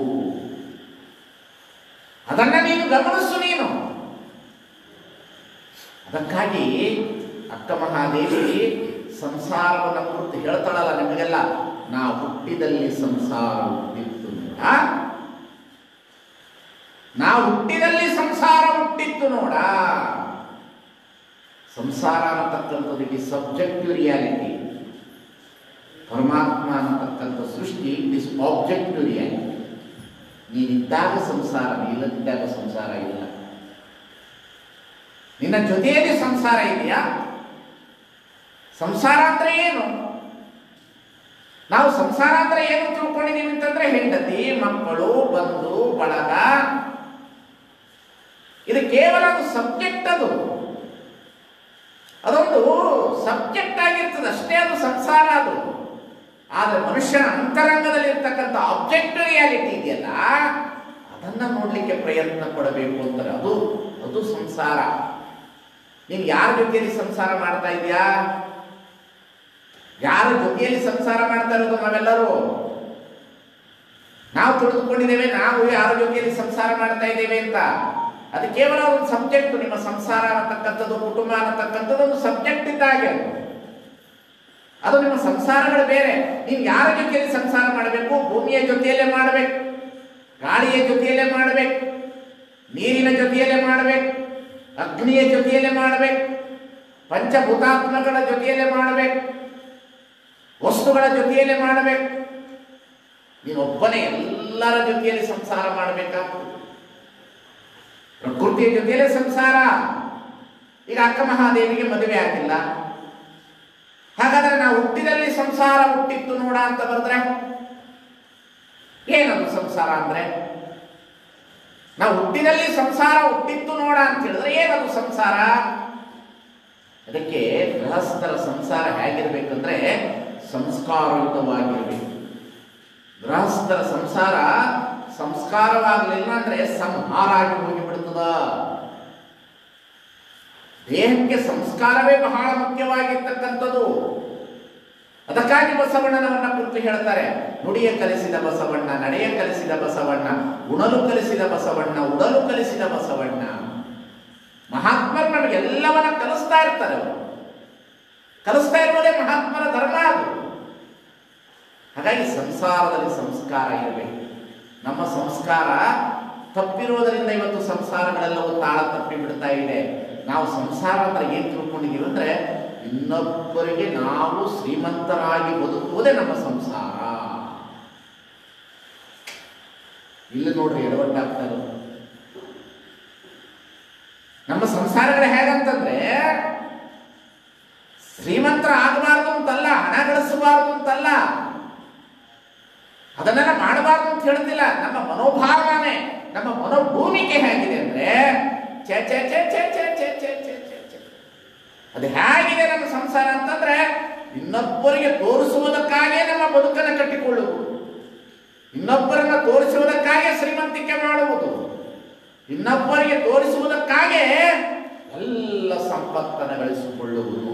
Speaker 1: ಅದನ್ನ ನೀನು ಗಮನಿಸು ನೀನು ಅದಕ್ಕಾಗಿ ಅಕ್ಕ ಮಹಾದೇವಿ ಸಂಸಾರವನ್ನು ಕುರಿತು ಹೇಳ್ತಾಳಲ್ಲ ನಿಮಗೆಲ್ಲ ನಾ ಹುಟ್ಟಿದಲ್ಲಿ ಸಂಸಾರ ಹುಟ್ಟಿತ್ತು ನೋಡ ನಾ ಹುಟ್ಟಿದಲ್ಲಿ ಸಂಸಾರ ಹುಟ್ಟಿತ್ತು ನೋಡ ಸಂಸಾರ ಅನ್ನತಕ್ಕಂಥದ್ದು ಇಟ್ ಇಸ್ ಸಬ್ಜೆಕ್ಟಿವ್ ರಿಯಾಲಿಟಿ ಪರಮಾತ್ಮ ಅನ್ನತಕ್ಕಂಥ ಸೃಷ್ಟಿ ಇಟ್ ಇಸ್ ಆಬ್ಜೆಕ್ಟಿವ್ ರಿಯಾಲಿಟಿ ನೀನಿದ್ದಾಗ ಸಂಸಾರ ಇಲ್ಲದಿದ್ದಾಗ ಸಂಸಾರ ಇಲ್ಲ ನಿನ್ನ ಜೊತೆಯಲ್ಲಿ ಸಂಸಾರ ಇದೆಯಾ ಸಂಸಾರ ಅಂದ್ರೆ ಏನು ನಾವು ಸಂಸಾರ ಅಂದ್ರೆ ಏನು ತಿಳ್ಕೊಂಡಿದೀವಿ ಅಂತಂದ್ರೆ ಹೆಂಡತಿ ಮಕ್ಕಳು ಬಂಧು ಬಳಗ ಇದು ಕೇವಲ ಒಂದು ಸಬ್ಜೆಕ್ಟ್ ಅದು ಅದೊಂದು ಸಬ್ಜೆಕ್ಟ್ ಆಗಿರ್ತದೆ ಅಷ್ಟೇ ಅದು ಸಂಸಾರ ಅದು ಆದರೆ ಮನುಷ್ಯನ ಅಂತರಂಗದಲ್ಲಿ ಇರ್ತಕ್ಕಂಥ ಆಬ್ಜೆಕ್ಟ್ ರಿಯಾಲಿಟಿ ಇದೆಯಲ್ಲ ಅದನ್ನ ನೋಡ್ಲಿಕ್ಕೆ ಪ್ರಯತ್ನ ಪಡಬೇಕು ಅಂತಾರೆ ಅದು ಅದು ಸಂಸಾರ ನೀನು ಯಾರ ಜೊತೆಯಲ್ಲಿ ಸಂಸಾರ ಮಾಡ್ತಾ ಇದೀಯಾ ಯಾರ ಜೊತೆಯಲ್ಲಿ ಸಂಸಾರ ಮಾಡ್ತಾ ಇರೋದು ನಾವೆಲ್ಲರೂ ನಾವು ತಿಳಿದುಕೊಂಡಿದ್ದೇವೆ ನಾವು ಯಾರ ಜೊತೆಯಲ್ಲಿ ಸಂಸಾರ ಮಾಡ್ತಾ ಇದ್ದೇವೆ ಅಂತ ಅದು ಕೇವಲ ಒಂದು ಸಬ್ಜೆಕ್ಟ್ ನಿಮ್ಮ ಸಂಸಾರ ಅನ್ನತಕ್ಕಂಥದ್ದು ಕುಟುಂಬ ಅನ್ನತಕ್ಕಂಥದ್ದು ಒಂದು ಸಬ್ಜೆಕ್ಟ್ ಇದ್ದಾಗೆ ಅದು. ಅದು ನಿಮ್ಮ ಸಂಸಾರಗಳು ಬೇರೆ ನೀವು ಯಾರ ಜೊತೆಯಲ್ಲಿ ಸಂಸಾರ ಮಾಡಬೇಕು ಭೂಮಿಯ ಜೊತೆಯಲ್ಲೇ ಮಾಡಬೇಕು ಗಾಳಿಯ ಜೊತೆಯಲ್ಲೇ ಮಾಡಬೇಕು ನೀರಿನ ಜೊತೆಯಲ್ಲೇ ಮಾಡಬೇಕು ಅಗ್ನಿಯ ಜೊತೆಯಲ್ಲೇ ಮಾಡಬೇಕು ಪಂಚಭೂತಾತ್ಮಗಳ ಜೊತೆಯಲ್ಲೇ ಮಾಡಬೇಕು ವಸ್ತುಗಳ ಜೊತೆಯಲ್ಲೇ ಮಾಡಬೇಕು ನೀನು ಒಬ್ಬನೇ ಎಲ್ಲರ ಜೊತೆಯಲ್ಲಿ ಸಂಸಾರ ಮಾಡಬೇಕಾಗ್ತದೆ ಪ್ರಕೃತಿಯ ಜೊತೆಯಲ್ಲೇ ಸಂಸಾರ ಈಗ ಅಕ್ಕ ಮಹಾದೇವಿಗೆ ಮದುವೆ ಆಗಿಲ್ಲ ಹಾಗಾದ್ರೆ ನಾವು ಹುಟ್ಟಿದಲ್ಲಿ ಸಂಸಾರ ಹುಟ್ಟಿತ್ತು ನೋಡ ಅಂತ ಬರೆದ್ರೆ ಏನದು ಸಂಸಾರ ಅಂದ್ರೆ ನಾವು ಹುಟ್ಟಿದಲ್ಲಿ ಸಂಸಾರ ಹುಟ್ಟಿತ್ತು ನೋಡ ಅಂತ ಹೇಳಿದ್ರೆ ಏನದು ಸಂಸಾರ ಅದಕ್ಕೆ ಗೃಹಸ್ಥರ ಸಂಸಾರ ಹೇಗಿರ್ಬೇಕಂದ್ರೆ ಸಂಸ್ಕಾರಯುತವಾಗಿರಬೇಕು ಗೃಹಸ್ಥರ ಸಂಸಾರ ಸಂಸ್ಕಾರವಾಗಲಿಲ್ಲ ಅಂದ್ರೆ ಸಂಹಾರ ಆಗಿ ಹೋಗಿಬಿಡ್ತದ ದೇಹಕ್ಕೆ ಸಂಸ್ಕಾರವೇ ಬಹಳ ಮುಖ್ಯವಾಗಿರ್ತಕ್ಕಂಥದ್ದು ಅದಕ್ಕಾಗಿ ಬಸವಣ್ಣನವನ್ನ ಕುರಿತು ಹೇಳ್ತಾರೆ ನುಡಿಯ ಕಲಿಸಿದ ಬಸವಣ್ಣ ನಡೆಯ ಕಲಿಸಿದ ಬಸವಣ್ಣ ಉಣಲು ಕಲಿಸಿದ ಬಸವಣ್ಣ ಉಡಲು ಕಲಿಸಿದ ಬಸವಣ್ಣ ಮಹಾತ್ಮರು ನಮಗೆಲ್ಲವನ್ನ ಕಲಿಸ್ತಾ ಇರ್ತಾರೆ ಅವರು ಕಲಿಸ್ತಾ ಇರುವುದೇ ಮಹಾತ್ಮರ ಧರ್ಮ ಅದು ಹಾಗಾಗಿ ಸಂಸಾರದಲ್ಲಿ ಸಂಸ್ಕಾರ ಇರಬೇಕು ನಮ್ಮ ಸಂಸ್ಕಾರ ತಪ್ಪಿರುವುದರಿಂದ ಇವತ್ತು ಸಂಸಾರಗಳೆಲ್ಲವೂ ತಾಳ ತಪ್ಪಿ ಬಿಡ್ತಾ ಇದೆ ನಾವು ಸಂಸಾರ ಅಂದ್ರೆ ಏನ್ ತಿಳ್ಕೊಂಡಿದೀವಿ ಅಂದ್ರೆ ಇನ್ನೊಬ್ಬರಿಗೆ ನಾವು ಶ್ರೀಮಂತರಾಗಿ ಬದುಕುವುದೇ ನಮ್ಮ ಸಂಸಾರ ಇಲ್ಲಿ ನೋಡ್ರಿ ಎಡವಟ್ಟಾಗ್ತಾ ಇರೋದು ನಮ್ಮ ಸಂಸಾರಗಳು ಹೇಗಂತಂದ್ರೆ ಶ್ರೀಮಂತರ ಆಗಬಾರ್ದು ಅಂತಲ್ಲ ಹಣ ಗಳಿಸಬಾರ್ದು ಅಂತಲ್ಲ ಅದನ್ನೆಲ್ಲ ಮಾಡಬಾರ್ದು ಅಂತ ಹೇಳ್ತಿಲ್ಲ ನಮ್ಮ ಮನೋಭಾವನೆ ನಮ್ಮ ಮನೋಭೂಮಿಕೆ ಹೇಗಿದೆ ಅಂದ್ರೆ ಛೆ ಛೆ ಛೆ ಛೆ ಛೆ ಛೆ ಛೆ ಛೆ ಛೆ ಛೆ. ಅದು ಹೇಗಿದೆ ನಮ್ಮ ಸಂಸಾರ ಅಂತಂದ್ರೆ ಇನ್ನೊಬ್ಬರಿಗೆ ತೋರಿಸುವುದಕ್ಕಾಗೇ ನಮ್ಮ ಬದುಕನ್ನು ಕಟ್ಟಿಕೊಳ್ಳುವುದು ಇನ್ನೊಬ್ಬರನ್ನ ತೋರಿಸುವುದಕ್ಕಾಗಿ ಶ್ರೀಮಂತಿಕೆ ಮಾಡುವುದು ಇನ್ನೊಬ್ಬರಿಗೆ ತೋರಿಸುವುದಕ್ಕಾಗೇ ಎಲ್ಲ ಸಂಪತ್ತನ್ನು ಗಳಿಸಿಕೊಳ್ಳುವುದು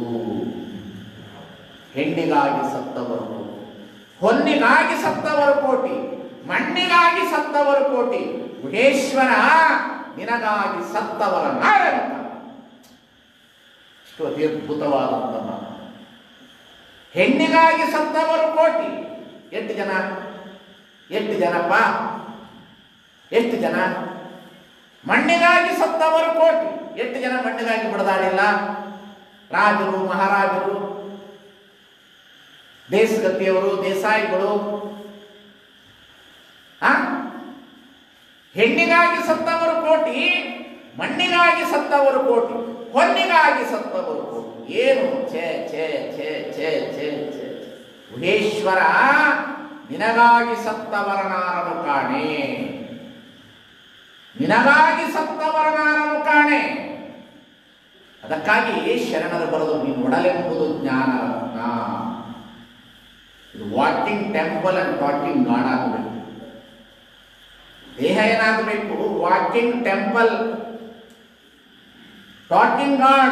Speaker 1: ಹೆಣ್ಣಿಗಾಗಿ ಸತ್ತವರು ಹೊನ್ನಿಗಾಗಿ ಸತ್ತವರು ಕೋಟಿ ಮಣ್ಣಿಗಾಗಿ ಸತ್ತವರು ಕೋಟಿ ಗುಹೇಶ್ವರ ನಿನಗಾಗಿ ಸತ್ತವರ ನಾರಾಯಣ ಇಷ್ಟು ಅತಿ ಅದ್ಭುತವಾದಂಥ ಮಾತು ಹೆಣ್ಣಿಗಾಗಿ ಸತ್ತವರು ಕೋಟಿ ಎಷ್ಟು ಜನ ಎಷ್ಟು ಜನಪ್ಪ ಎಷ್ಟು ಜನ ಮಣ್ಣಿಗಾಗಿ ಸತ್ತವರು ಕೋಟಿ ಎಷ್ಟು ಜನ ಮಣ್ಣಿಗಾಗಿ ಬಡದಾಡಿಲ್ಲ ರಾಜರು ಮಹಾರಾಜರು ದೇಶಗತಿಯವರು ದೇಸಾಯಿಗಳು ಆ? ಹೆಣ್ಣಿಗಾಗಿ ಸತ್ತವರು ಕೋಟಿ ಮಣ್ಣಿಗಾಗಿ ಸತ್ತವರು ಕೋಟಿ ಹೊನ್ನಿಗಾಗಿ ಸತ್ತವರು ಕೋಟಿ ಏನು ಛೇ ಛೇ ಛೇ ಛೇ ಛೇ ಛೇ ಗುಹೇಶ್ವರ ನಿನಗಾಗಿ ಸತ್ತವರ ನಾರನು ಕಾಣೆ ನಿನಗಾಗಿ ಸತ್ತವರ ನಾರನು ಕಾಣೆ ಅದಕ್ಕಾಗಿ ಶರಣರು ಬರೆದು ನೀನು ಒಡಲೆಂಬುದು ಜ್ಞಾನ ರತ್ನ ಇದು walking temple and talking god ಆಗಬೇಕು ದೇಹ ಏನಾಗಬೇಕು ವಾಕಿಂಗ್ ಟೆಂಪಲ್ ಟಾಕಿಂಗ್ ಗಾಡ್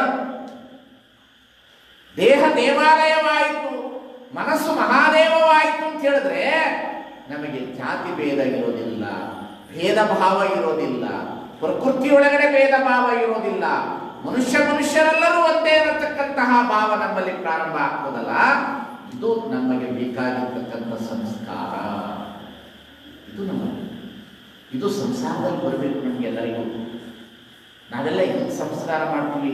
Speaker 1: ದೇಹ ದೇವಾಲಯವಾಯಿತು ಮನಸ್ಸು ಮಹಾದೇವವಾಯಿತು ಅಂತ ಹೇಳಿದ್ರೆ ನಮಗೆ ಜಾತಿ ಭೇದ ಇರೋದಿಲ್ಲ ಭೇದ ಭಾವ ಇರೋದಿಲ್ಲ ಪ್ರಕೃತಿಯೊಳಗಡೆ ಭೇದ ಭಾವ ಇರೋದಿಲ್ಲ ಮನುಷ್ಯ ಮನುಷ್ಯರೆಲ್ಲರೂ ಒಂದೇ ಅನ್ನತಕ್ಕಂತಹ ಭಾವ ನಮ್ಮಲ್ಲಿ ಪ್ರಾರಂಭ ಆಗ್ತದಲ್ಲ ಇದು ನಮಗೆ ಬೇಕಾಗಿರ್ತಕ್ಕಂಥ ಸಂಸ್ಕಾರ ಇದು ನಮ್ಮ ಇದು ಸಂಸಾರದಲ್ಲಿ ಬರಬೇಕು ನಮಗೆಲ್ಲರಿಗೂ ನಾವೆಲ್ಲ ಹೆಂಗ್ ಸಂಸ್ಕಾರ ಮಾಡ್ತೀವಿ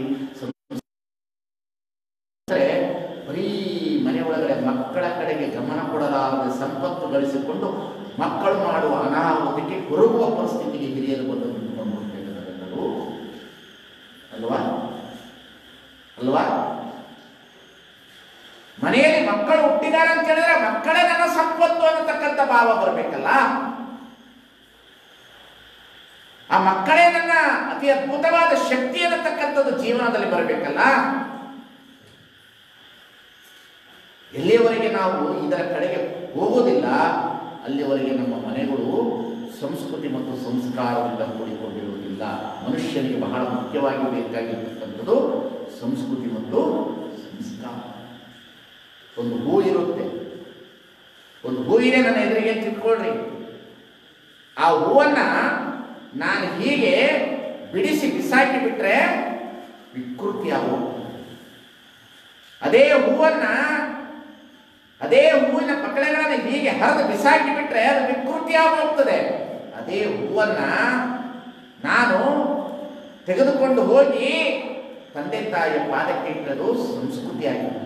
Speaker 1: ಅಂದ್ರೆ ಬರೀ ಮನೆ ಒಳಗಡೆ ಮಕ್ಕಳ ಕಡೆಗೆ ಗಮನ ಕೊಡಲಾರದೆ ಸಂಪತ್ತು ಗಳಿಸಿಕೊಂಡು ಮಕ್ಕಳು ಮಾಡುವ ಅನಾಹುತಕ್ಕೆ ಕೊರಗುವ ಪರಿಸ್ಥಿತಿಗೆ ಹಿರಿಯರು ಬಂದು ನಿಂತ್ಕೊಂಡ್ಬಿಡ್ತೇವೆ ನಾವೆಲ್ಲರೂ ಅಲ್ವಾ ಅಲ್ವಾ ಮನೆಯಲ್ಲಿ ಮಕ್ಕಳು ಹುಟ್ಟಿದ್ದಾರೆ ಅಂತ ಹೇಳಿದ್ರೆ ಮಕ್ಕಳೇ ನನ್ನ ಸಂಪತ್ತು ಅನ್ನತಕ್ಕಂಥ ಭಾವ ಬರಬೇಕಲ್ಲ ಆ ಮಕ್ಕಳೇ ನನ್ನ ಅತಿ ಅದ್ಭುತವಾದ ಶಕ್ತಿ ಅನ್ನತಕ್ಕಂಥದ್ದು ಜೀವನದಲ್ಲಿ ಬರಬೇಕಲ್ಲ ಎಲ್ಲಿಯವರೆಗೆ ನಾವು ಇದರ ಕಡೆಗೆ ಹೋಗೋದಿಲ್ಲ ಅಲ್ಲಿವರೆಗೆ ನಮ್ಮ ಮನೆಗಳು ಸಂಸ್ಕೃತಿ ಮತ್ತು ಸಂಸ್ಕಾರದಿಂದ ಕೂಡಿಕೊಂಡಿರುವುದಿಲ್ಲ ಮನುಷ್ಯನಿಗೆ ಬಹಳ ಮುಖ್ಯವಾಗಿ ಬೇಕಾಗಿರ್ತಕ್ಕಂಥದ್ದು ಸಂಸ್ಕೃತಿ ಮತ್ತು ಸಂಸ್ಕಾರ ಒಂದು ಹೂ ಇರುತ್ತೆ ಒಂದು ಹೂ ಇದೆ ನನ್ನ ಎದುರಿಗೆ ಅಂತ ಇಟ್ಕೊಳ್ರಿ ಆ ಹೂವನ್ನ ನಾನು ಹೀಗೆ ಬಿಡಿಸಿ ಬಿಸಾಕಿ ಬಿಟ್ರೆ ವಿಕೃತಿ ಆಗೋದು ಅದೇ ಹೂವನ್ನ ಅದೇ ಹೂವಿನ ಪಕಳೆಗಳನ್ನು ಹೀಗೆ ಹರಿದು ಬಿಸಾಕಿ ಬಿಟ್ರೆ ಅದು ವಿಕೃತಿ ಹೋಗ್ತದೆ ಅದೇ ಹೂವನ್ನ ನಾನು ತೆಗೆದುಕೊಂಡು ಹೋಗಿ ತಂದೆ ತಾಯಿಯ ಪಾದಕ್ಕೆ ಇಟ್ಟದು ಸಂಸ್ಕೃತಿ ಆಗಿದೆ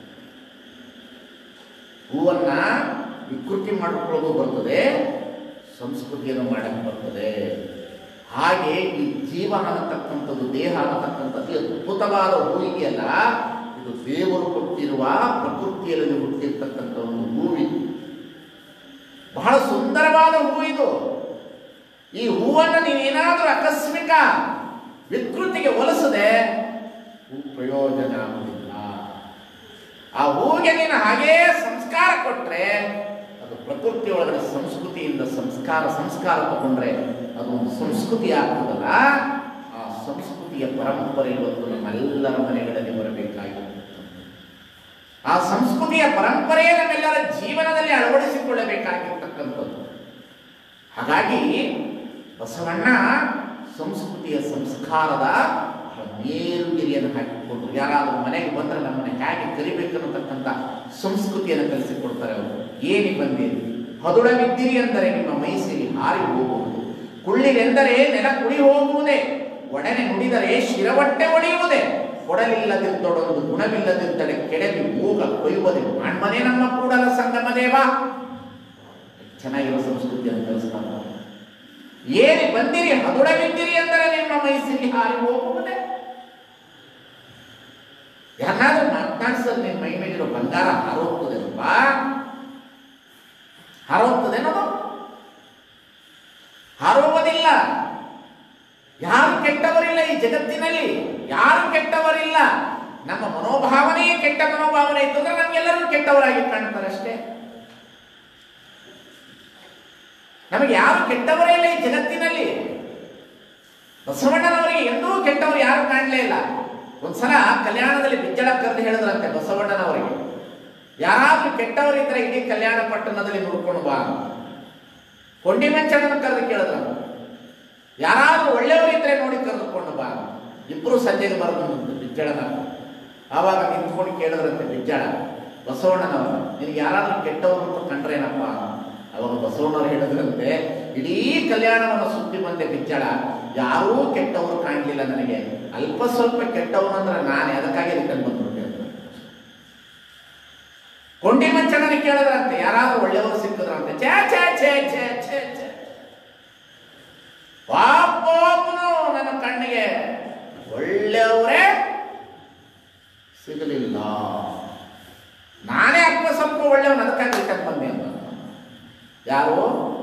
Speaker 1: ಹೂವನ್ನ ವಿಕೃತಿ ಮಾಡಿಕೊಳ್ಳೋದು ಬರ್ತದೆ ಸಂಸ್ಕೃತಿಯನ್ನು ಮಾಡಕ್ಕೆ ಬರ್ತದೆ ಹಾಗೆ ಈ ಜೀವ ಅನ್ನತಕ್ಕಂಥದ್ದು ದೇಹ ಅನ್ನತಕ್ಕಂಥದ್ದು ಈ ಅದ್ಭುತವಾದ ಹೂ ಇದೆಯಲ್ಲ ಇದು ದೇವರು ಕೊಟ್ಟಿರುವ ಪ್ರಕೃತಿಯಲ್ಲಿ ಹುಟ್ಟಿರ್ತಕ್ಕಂಥ ಒಂದು ಹೂವಿದು ಬಹಳ ಸುಂದರವಾದ ಹೂ ಇದು ಈ ಹೂವನ್ನು ನೀವೇನಾದರೂ ಆಕಸ್ಮಿಕ ವಿಕೃತಿಗೆ ಒಲಿಸದೆ ಹೂ ಪ್ರಯೋಜನ ಆಗುವುದಿಲ್ಲ ಆ ಹೂವಿಗೆ ನೀನು ಹಾಗೇ ಸಂಸ್ಕಾರ ಕೊಟ್ರೆ ಅದು ಪ್ರಕೃತಿ ಒಳಗಡೆ ಸಂಸ್ಕೃತಿಯಿಂದ ಸಂಸ್ಕಾರ ಸಂಸ್ಕಾರ ತಗೊಂಡ್ರೆ ಅದು ಒಂದು ಸಂಸ್ಕೃತಿ ಆಗ್ತದಲ್ಲ ಆ ಸಂಸ್ಕೃತಿಯ ಪರಂಪರೆ ಇವತ್ತು ನಮ್ಮೆಲ್ಲರ ಮನೆಗಳಲ್ಲಿ ಬರಬೇಕಾಗಿತ್ತು ಆ ಸಂಸ್ಕೃತಿಯ ಪರಂಪರೆಯೇ ನಮ್ಮೆಲ್ಲರ ಜೀವನದಲ್ಲಿ ಅಳವಡಿಸಿಕೊಳ್ಳಬೇಕಾಗಿರ್ತಕ್ಕಂಥದ್ದು ಹಾಗಾಗಿ ಬಸವಣ್ಣ ಸಂಸ್ಕೃತಿಯ ಸಂಸ್ಕಾರದ ಬಹಳ ಮೇಲುಗಿರಿಯನ್ನು ಹಾಕಿಕೊಂಡ್ರು ಯಾರಾದರೂ ಮನೆಗೆ ಬಂದರೆ ನಮ್ಮನ್ನ ಹೇಗೆ ಕರಿಬೇಕನ್ನತಕ್ಕಂಥ ಸಂಸ್ಕೃತಿಯನ್ನು ಕಲಿಸಿಕೊಡ್ತಾರೆ ಅವರು ಏನಿ ಬಂದಿರಿ ಹದುಳವಿದ್ದಿರಿ ಅಂದರೆ ನಿಮ್ಮ ಮೈಸೇರಿ ಹಾರಿ ಹೋಗುವುದು ಕುಳ್ಳಿರೆಂದರೆ ನೆಲ ಕುಡಿ ಹೋಗುವುದೇ ಒಡನೆ ನುಡಿದರೆ ಶಿರವಟ್ಟೆ ಒಡೆಯುವುದೇ ಕೊಡಲಿಲ್ಲದಿದ್ದೊಡೊಂದು ಗುಣವಿಲ್ಲದಿದ್ದಡೆ ಕೆಡವಿ ಮೂಗ ಕೊಯ್ಯುವುದೇ ಮನೆ ನಮ್ಮ ಕೂಡಲ ಸಂಗಮ ದೇವ ಚೆನ್ನಾಗಿರೋ ಸಂಸ್ಕೃತಿಯನ್ನು ಕಲಿಸ್ತಾರೆ ಏರಿ ಬಂದಿರಿ ಹದುಳವಿದ್ದಿರಿ ಎಂದರೆ ನಿಮ್ಮ ಮೈಸಿರಿ ಹಾರಿ ಹೋಗುವುದೇ ಯಾರಾದ್ರೂ ಮಾತನಾಡಿಸಲು ನಿಮ್ಮ ಮೈ ಮೇಲಿರೋ ಬಂಗಾರ ಹಾರೋಗ್ತದೆ ಅಲ್ವಾ ಹಾರೋಗ್ತದೆ ನಾವು ಹಾರುವುದಿಲ್ಲ ಯಾರು ಕೆಟ್ಟವರಿಲ್ಲ ಈ ಜಗತ್ತಿನಲ್ಲಿ ಯಾರು ಕೆಟ್ಟವರಿಲ್ಲ ನಮ್ಮ ಮನೋಭಾವನೆಯೇ ಕೆಟ್ಟ ಮನೋಭಾವನೆ ಇತ್ತು ಅಂದ್ರೆ ನಮ್ಗೆಲ್ಲರೂ ಕೆಟ್ಟವರಾಗಿ ಕಾಣ್ತಾರೆ ಅಷ್ಟೇ ನಮಗೆ ಯಾರು ಕೆಟ್ಟವರೇ ಇಲ್ಲ ಈ ಜಗತ್ತಿನಲ್ಲಿ ಬಸವಣ್ಣನವರಿಗೆ ಎಂದೂ ಕೆಟ್ಟವರು ಯಾರು ಕಾಣಲೇ ಇಲ್ಲ ಒಂದ್ಸಲ ಕಲ್ಯಾಣದಲ್ಲಿ ಬಿಜ್ಜಳ ಕರೆದು ಹೇಳಿದ್ರಂತೆ ಬಸವಣ್ಣನವರಿಗೆ ಯಾರಾದ್ರೂ ಕೆಟ್ಟವರಿದ್ರೆ ಇಡೀ ಕಲ್ಯಾಣ ಪಟ್ಟಣದಲ್ಲಿ ನೋಡ್ಕೊಂಡು ಬಾ ಕೊಂಡಿ ಮಂಚಣ್ಣನ ಕರೆದು ಕೇಳಿದ್ರ ಯಾರಾದ್ರೂ ಒಳ್ಳೆಯವರಿದ್ರೆ ನೋಡಿ ಕರೆದುಕೊಂಡು ಬಾ ಇಬ್ರು ಸಂಜೆಗೆ ಬರೋದು ಬಿಜ್ಜಳನ ಆವಾಗ ನಿಂತ್ಕೊಂಡು ಕೇಳಿದ್ರಂತೆ ಬಿಜ್ಜಳ ಬಸವಣ್ಣನವರ ನಿನಗೆ ಯಾರಾದ್ರೂ ಕೆಟ್ಟವರು ಅಂತ ಕಂಡ್ರೇನಪ್ಪ ಅವಾಗ ಬಸವಣ್ಣವ್ರು ಹೇಳಿದ್ರಂತೆ ಇಡೀ ಕಲ್ಯಾಣವನ್ನು ಸುತ್ತಿ ಬಂದೆ ಬಿಜ್ಜಳ ಯಾರೂ ಕೆಟ್ಟವರು ಕಾಣಲಿಲ್ಲ ನನಗೆ ಅಲ್ಪ ಸ್ವಲ್ಪ ಕೆಟ್ಟವನು ಅಂದ್ರೆ ನಾನೇ ಅದಕ್ಕಾಗಿ ರಿಟರ್ನ್ ಬಂದ್ಬಿಟ್ಟೆ ಅಂತ ಕೊಂಡಿ ಮಂಚಣ್ಣನ ಕೇಳಿದ್ರಂತೆ ಯಾರಾದ್ರೂ ಒಳ್ಳೆಯವರು ಸಿಕ್ಕಿದ್ರಂತೆ ಛೇ ಛೇ ಛೇ ಛೇ ಛೇ ಛೇ ಪಾಪೋಪನು ನನ್ನ ಕಣ್ಣಿಗೆ ಒಳ್ಳೆಯವರೇ ಸಿಗಲಿಲ್ಲ ನಾನೇ ಅಲ್ಪ ಸ್ವಲ್ಪ ಒಳ್ಳೆಯವನು ಅದಕ್ಕಾಗಿ ರಿಟರ್ನ್ ಬಂದೆ ಅಂತ ಯಾರು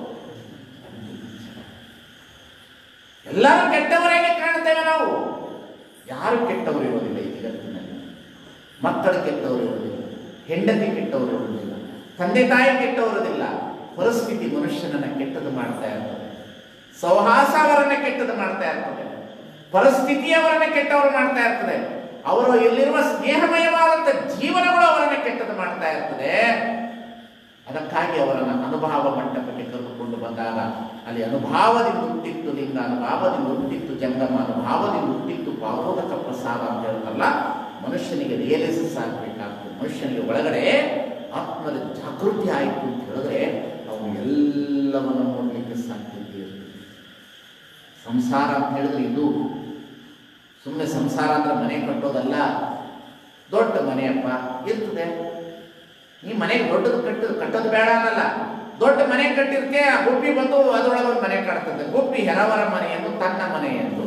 Speaker 1: ಎಲ್ಲರೂ ಕೆಟ್ಟವರಾಗಿ ಕಾಣ್ತೇವೆ ನಾವು ಯಾರು ಕೆಟ್ಟವರು ಇರೋದಿಲ್ಲ ಈ ಜಗತ್ತಿನಲ್ಲಿ ಮಕ್ಕಳು ಕೆಟ್ಟವರು ಇರೋದಿಲ್ಲ ಹೆಂಡತಿ ಕೆಟ್ಟವರು ಇರೋದಿಲ್ಲ ತಂದೆ ತಾಯಿ ಕೆಟ್ಟವರು ಇರೋದಿಲ್ಲ ಪರಿಸ್ಥಿತಿ ಮನುಷ್ಯನನ್ನ ಕೆಟ್ಟದು ಮಾಡ್ತಾ ಇರ್ತದೆ ಸೌಹಾಸ ಅವರನ್ನ ಕೆಟ್ಟದು ಮಾಡ್ತಾ ಇರ್ತದೆ ಪರಿಸ್ಥಿತಿಯವರನ್ನ ಕೆಟ್ಟವರು ಮಾಡ್ತಾ ಇರ್ತದೆ ಅವರು ಇಲ್ಲಿರುವ ಸ್ನೇಹಮಯವಾದಂಥ ಜೀವನಗಳು ಅವರನ್ನ ಕೆಟ್ಟದು ಮಾಡ್ತಾ ಇರ್ತದೆ ಅದಕ್ಕಾಗಿ ಅವರನ್ನು ಅನುಭವ ಮಂಟಪಕ್ಕೆ ಕರೆದುಕೊಂಡು ಬಂದಾಗ ಅಲ್ಲಿ ಅನುಭಾವದಿಂದ ಹುಟ್ಟಿತ್ತು ಲಿಂಗ ಅನುಭಾವದಿಂದ ಹುಟ್ಟಿತ್ತು ಜಂಗಮ ಅನುಭಾವದಿಂದ ಹುಟ್ಟಿತ್ತು ಪಾವೋದಕ ಪ್ರಸಾದ ಅಂತ ಹೇಳ್ತಲ್ಲ ಮನುಷ್ಯನಿಗೆ ರಿಯಲೈಸಸ್ ಆಗಬೇಕಾಗ್ತದೆ ಮನುಷ್ಯನಿಗೆ ಒಳಗಡೆ ಆತ್ಮದ ಜಾಗೃತಿ ಆಯಿತು ಅಂತ ಹೇಳಿದ್ರೆ ಅವನು ಎಲ್ಲವನ್ನು ನೋಡಲಿಕ್ಕೆ ಸಾಧ್ಯತೆ ಇರ್ತದೆ ಸಂಸಾರ ಅಂತ ಹೇಳಿದ್ರೆ ಇದು ಸುಮ್ಮನೆ ಸಂಸಾರ ಅಂದ್ರೆ ಮನೆ ಕಟ್ಟೋದಲ್ಲ ದೊಡ್ಡ ಮನೆಯಪ್ಪ ಇರ್ತದೆ ಈ ಮನೆಗೆ ದೊಡ್ಡದು ಕಟ್ಟದು ಕಟ್ಟೋದು ಬೇಡ ಅನ್ನಲ್ಲ ದೊಡ್ಡ ಮನೆ ಕಟ್ಟಿರ್ಕೆ ಆ ಗುಬ್ಬಿ ಬಂದು ಅದರೊಳಗೆ ಒಂದು ಮನೆ ಕಟ್ತದೆ ಗುಬ್ಬಿ ಹೆರವರ ಮನೆ ಎಂದು ತನ್ನ ಮನೆ ಎಂದು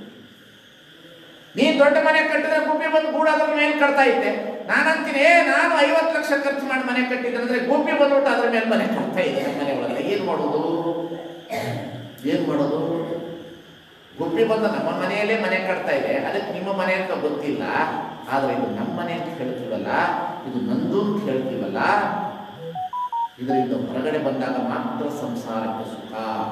Speaker 1: ನೀ ದೊಡ್ಡ ಮನೆ ಕಟ್ಟಿದ್ರೆ ಗುಬ್ಬಿ ಬಂದು ಕೂಡ ಅದ್ರ ಮೇಲೆ ಕಟ್ತಾ ಇದ್ದೆ ನಾನಂತೀನಿ ಏ ನಾನು ಐವತ್ತು ಲಕ್ಷ ಖರ್ಚು ಮಾಡಿ ಮನೆ ಕಟ್ಟಿದ್ರೆ ಅಂದ್ರೆ ಗುಬ್ಬಿ ಬಂದ್ಬಿಟ್ಟು ಅದ್ರ ಮೇಲೆ ಮನೆ ಕಟ್ತಾ ಇದೆ ಮನೆ ಒಳಗೆ ಏನ್ ಮಾಡೋದು ಏನ್ ಮಾಡೋದು ಗುಬ್ಬಿ ಬಂದು ನಮ್ಮ ಮನೆಯಲ್ಲೇ ಮನೆ ಕಟ್ತಾ ಇದೆ ಅದಕ್ಕೆ ನಿಮ್ಮ ಮನೆ ಅಂತ ಗೊತ್ತಿಲ್ಲ ಆದ್ರೆ ಇದು ನಮ್ಮ ಮನೆ ಅಂತ ಹೇಳ್ತೀವಲ್ಲ ಇದು ನಂದು ಅಂತ ಹೇಳ್ತೀವಲ್ಲ ಇದರಿಂದ ಹೊರಗಡೆ ಬಂದಾಗ ಮಾತ್ರ ಸಂಸಾರಕ್ಕೆ ಸುಖ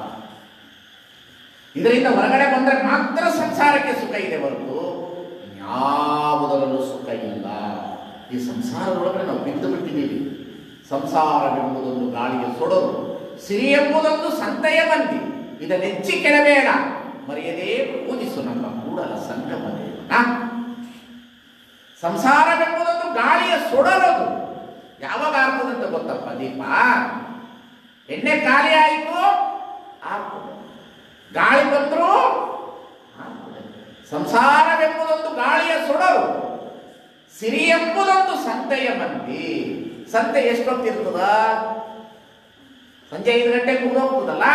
Speaker 1: ಇದರಿಂದ ಹೊರಗಡೆ ಬಂದ್ರೆ ಮಾತ್ರ ಸಂಸಾರಕ್ಕೆ ಸುಖ ಇದೆ ಹೊರತು ಯಾವುದರಲ್ಲೂ ಸುಖ ಇಲ್ಲ ಈ ಸಂಸಾರದೊಳಗಡೆ ನಾವು ಬಿದ್ದು ಬಿಟ್ಟಿದ್ದೀವಿ ಸಂಸಾರವೆಂಬುದೊಂದು ಗಾಳಿಗೆ ಸೊಡರು ಸಿರಿ ಎಂಬುದೊಂದು ಸಂತೆಯ ಬಂದಿ ಇದನ್ನೆಚ್ಚಿ ಕೆಳಬೇಡ ಮರೆಯದೇ ಪೂಜಿಸು ನಮ್ಮ ಕೂಡಲ ಸಂಗಮ ದೇವನ ಸಂಸಾರವೆಂಬುದೊಂದು ಗಾಳಿಯ ಸುಡರೋದು ಯಾವಾಗ ಆಗ್ತದಂತ ಗೊತ್ತಪ್ಪ ದೀಪ ಎಣ್ಣೆ ಖಾಲಿ ಆಯಿತು ಆಗ್ತದೆ ಗಾಳಿ ಬಂದ್ರು ಆಗ್ತದೆ. ಸಂಸಾರವೆಂಬುದೊಂದು ಗಾಳಿಯ ಸುಡರು ಸಿರಿ ಎಂಬುದೊಂದು ಸಂತೆಯ ಮಂದಿ ಸಂತೆ ಎಷ್ಟೊತ್ತಿರ್ತದ ಸಂಜೆ ಐದು ಗಂಟೆಗೆ ಮುಗಿದೋಗ್ತದಲ್ಲ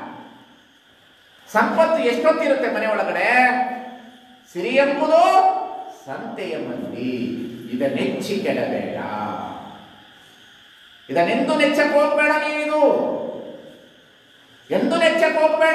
Speaker 1: ಸಂಪತ್ತು ಎಷ್ಟೊತ್ತಿರುತ್ತೆ ಮನೆ ಒಳಗಡೆ ಸಿರಿ ಎಂಬುದು ಸಂತೆಯ ಮಂದಿ ಇದನ್ನೆಚ್ಚಿ ಕೆಡಬೇಡ ಇದನ್ನೆಂದು ನೆಚ್ಚಕ್ಕೆ ಹೋಗ್ಬೇಡ ನೀನಿದು ಎಂದು ನೆಚ್ಚಕ್ಕೆ ಹೋಗ್ಬೇಡ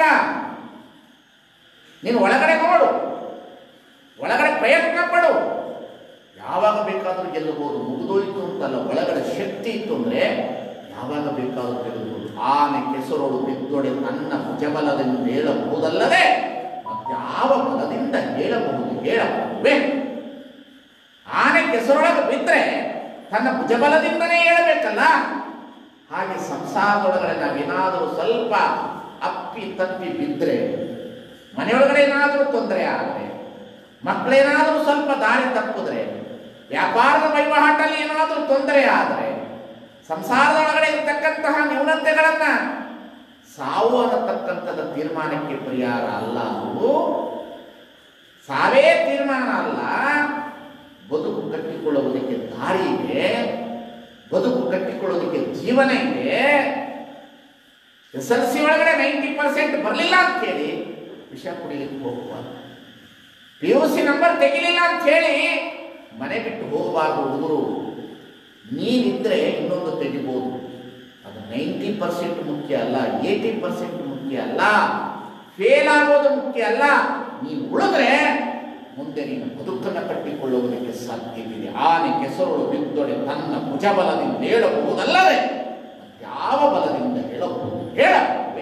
Speaker 1: ನೀನು ಒಳಗಡೆ ನೋಡು ಒಳಗಡೆ ಪ್ರಯತ್ನ ಪಡು ಯಾವಾಗ ಬೇಕಾದರೂ ಗೆಲ್ಲಬಹುದು ಮುಗಿದೋಯ್ತು ಅಂತಲ್ಲ ಒಳಗಡೆ ಶಕ್ತಿ ಇತ್ತು ಅಂದ್ರೆ ಯಾವಾಗ ಬೇಕಾದರೂ ಗೆಲ್ಲಬಹುದು ಆನೆ ಕೆಸರೋಡು ಬಿದ್ದೊಡೆ ತನ್ನ ಭುಜಬಲದಿಂದ ಹೇಳಬಹುದಲ್ಲದೆ ಮತ್ಯಾವ ಬಲದಿಂದ ಹೇಳಬಹುದು ಹೇಳಬಹುದೇ ಆನೆ ಕೆಸರೊಳಗೆ ಬಿದ್ದರೆ ತನ್ನ ಭುಜಬಲದಿಂದನೇ ಹೇಳಬೇಕಲ್ಲ ಹಾಗೆ ಸಂಸಾರದೊಳಗಡೆ ನಾವೇನಾದರೂ ಸ್ವಲ್ಪ ಅಪ್ಪಿ ತಪ್ಪಿ ಬಿದ್ದರೆ ಮನೆಯೊಳಗಡೆ ಏನಾದರೂ ತೊಂದರೆ ಆದರೆ ಮಕ್ಕಳೇನಾದರೂ ಸ್ವಲ್ಪ ದಾರಿ ತಪ್ಪಿದ್ರೆ ವ್ಯಾಪಾರದ ವಹಿವಾಟಲ್ಲಿ ಏನಾದರೂ ತೊಂದರೆ ಆದರೆ ಸಂಸಾರದೊಳಗಡೆ ಇರತಕ್ಕಂತಹ ನ್ಯೂನತೆಗಳನ್ನ ಸಾವು ಅನ್ನತಕ್ಕಂಥದ ತೀರ್ಮಾನಕ್ಕೆ ಪರಿಹಾರ ಅಲ್ಲ ಅದು ಸಾವೇ ತೀರ್ಮಾನ ಅಲ್ಲ ಬದುಕು ಕಟ್ಟಿಕೊಳ್ಳುವುದಕ್ಕೆ ದಾರಿ ಇದೆ ಬದುಕು ಕಟ್ಟಿಕೊಳ್ಳೋದಕ್ಕೆ ಜೀವನ ಇದೆ ಎಸ್ ಎಲ್ ಸಿ ಒಳಗಡೆ ನೈಂಟಿ ಪರ್ಸೆಂಟ್ ಬರಲಿಲ್ಲ ಅಂತ ಹೇಳಿ ವಿಷ ಕುಡಿಲಿಕ್ಕೆ ಹೋಗುವ ಪಿ ಯು ಸಿ ನಂಬರ್ ತೆಗಿಲಿಲ್ಲ ಅಂತ ಹೇಳಿ ಮನೆ ಬಿಟ್ಟು ಹೋಗಬಾರ್ದು ಹುಡುಗರು ನೀವಿದ್ರೆ ಇನ್ನೊಂದು ತೆಗಿಬೋದು ಅದು ನೈಂಟಿ ಪರ್ಸೆಂಟ್ ಮುಖ್ಯ ಅಲ್ಲ ಏಯ್ಟಿ ಪರ್ಸೆಂಟ್ ಮುಖ್ಯ ಅಲ್ಲ ಫೇಲ್ ಆಗೋದು ಮುಖ್ಯ ಅಲ್ಲ ನೀವು ಉಳಿದ್ರೆ ಮುಂದೆ ನೀನು ಬದುಕನ್ನು ಕಟ್ಟಿಕೊಳ್ಳುವುದಕ್ಕೆ ಸಾಧ್ಯವಿದೆ ಆನೆ ಕೆಸರು ಬಿದ್ದೊಡೆ ತನ್ನ ಭುಜಬಲದಿಂದ ಹೇಳಬಹುದಲ್ಲದೆ ಯಾವ ಬಲದಿಂದ ಹೇಳಬಹುದು ಹೇಳಬಹುದೇ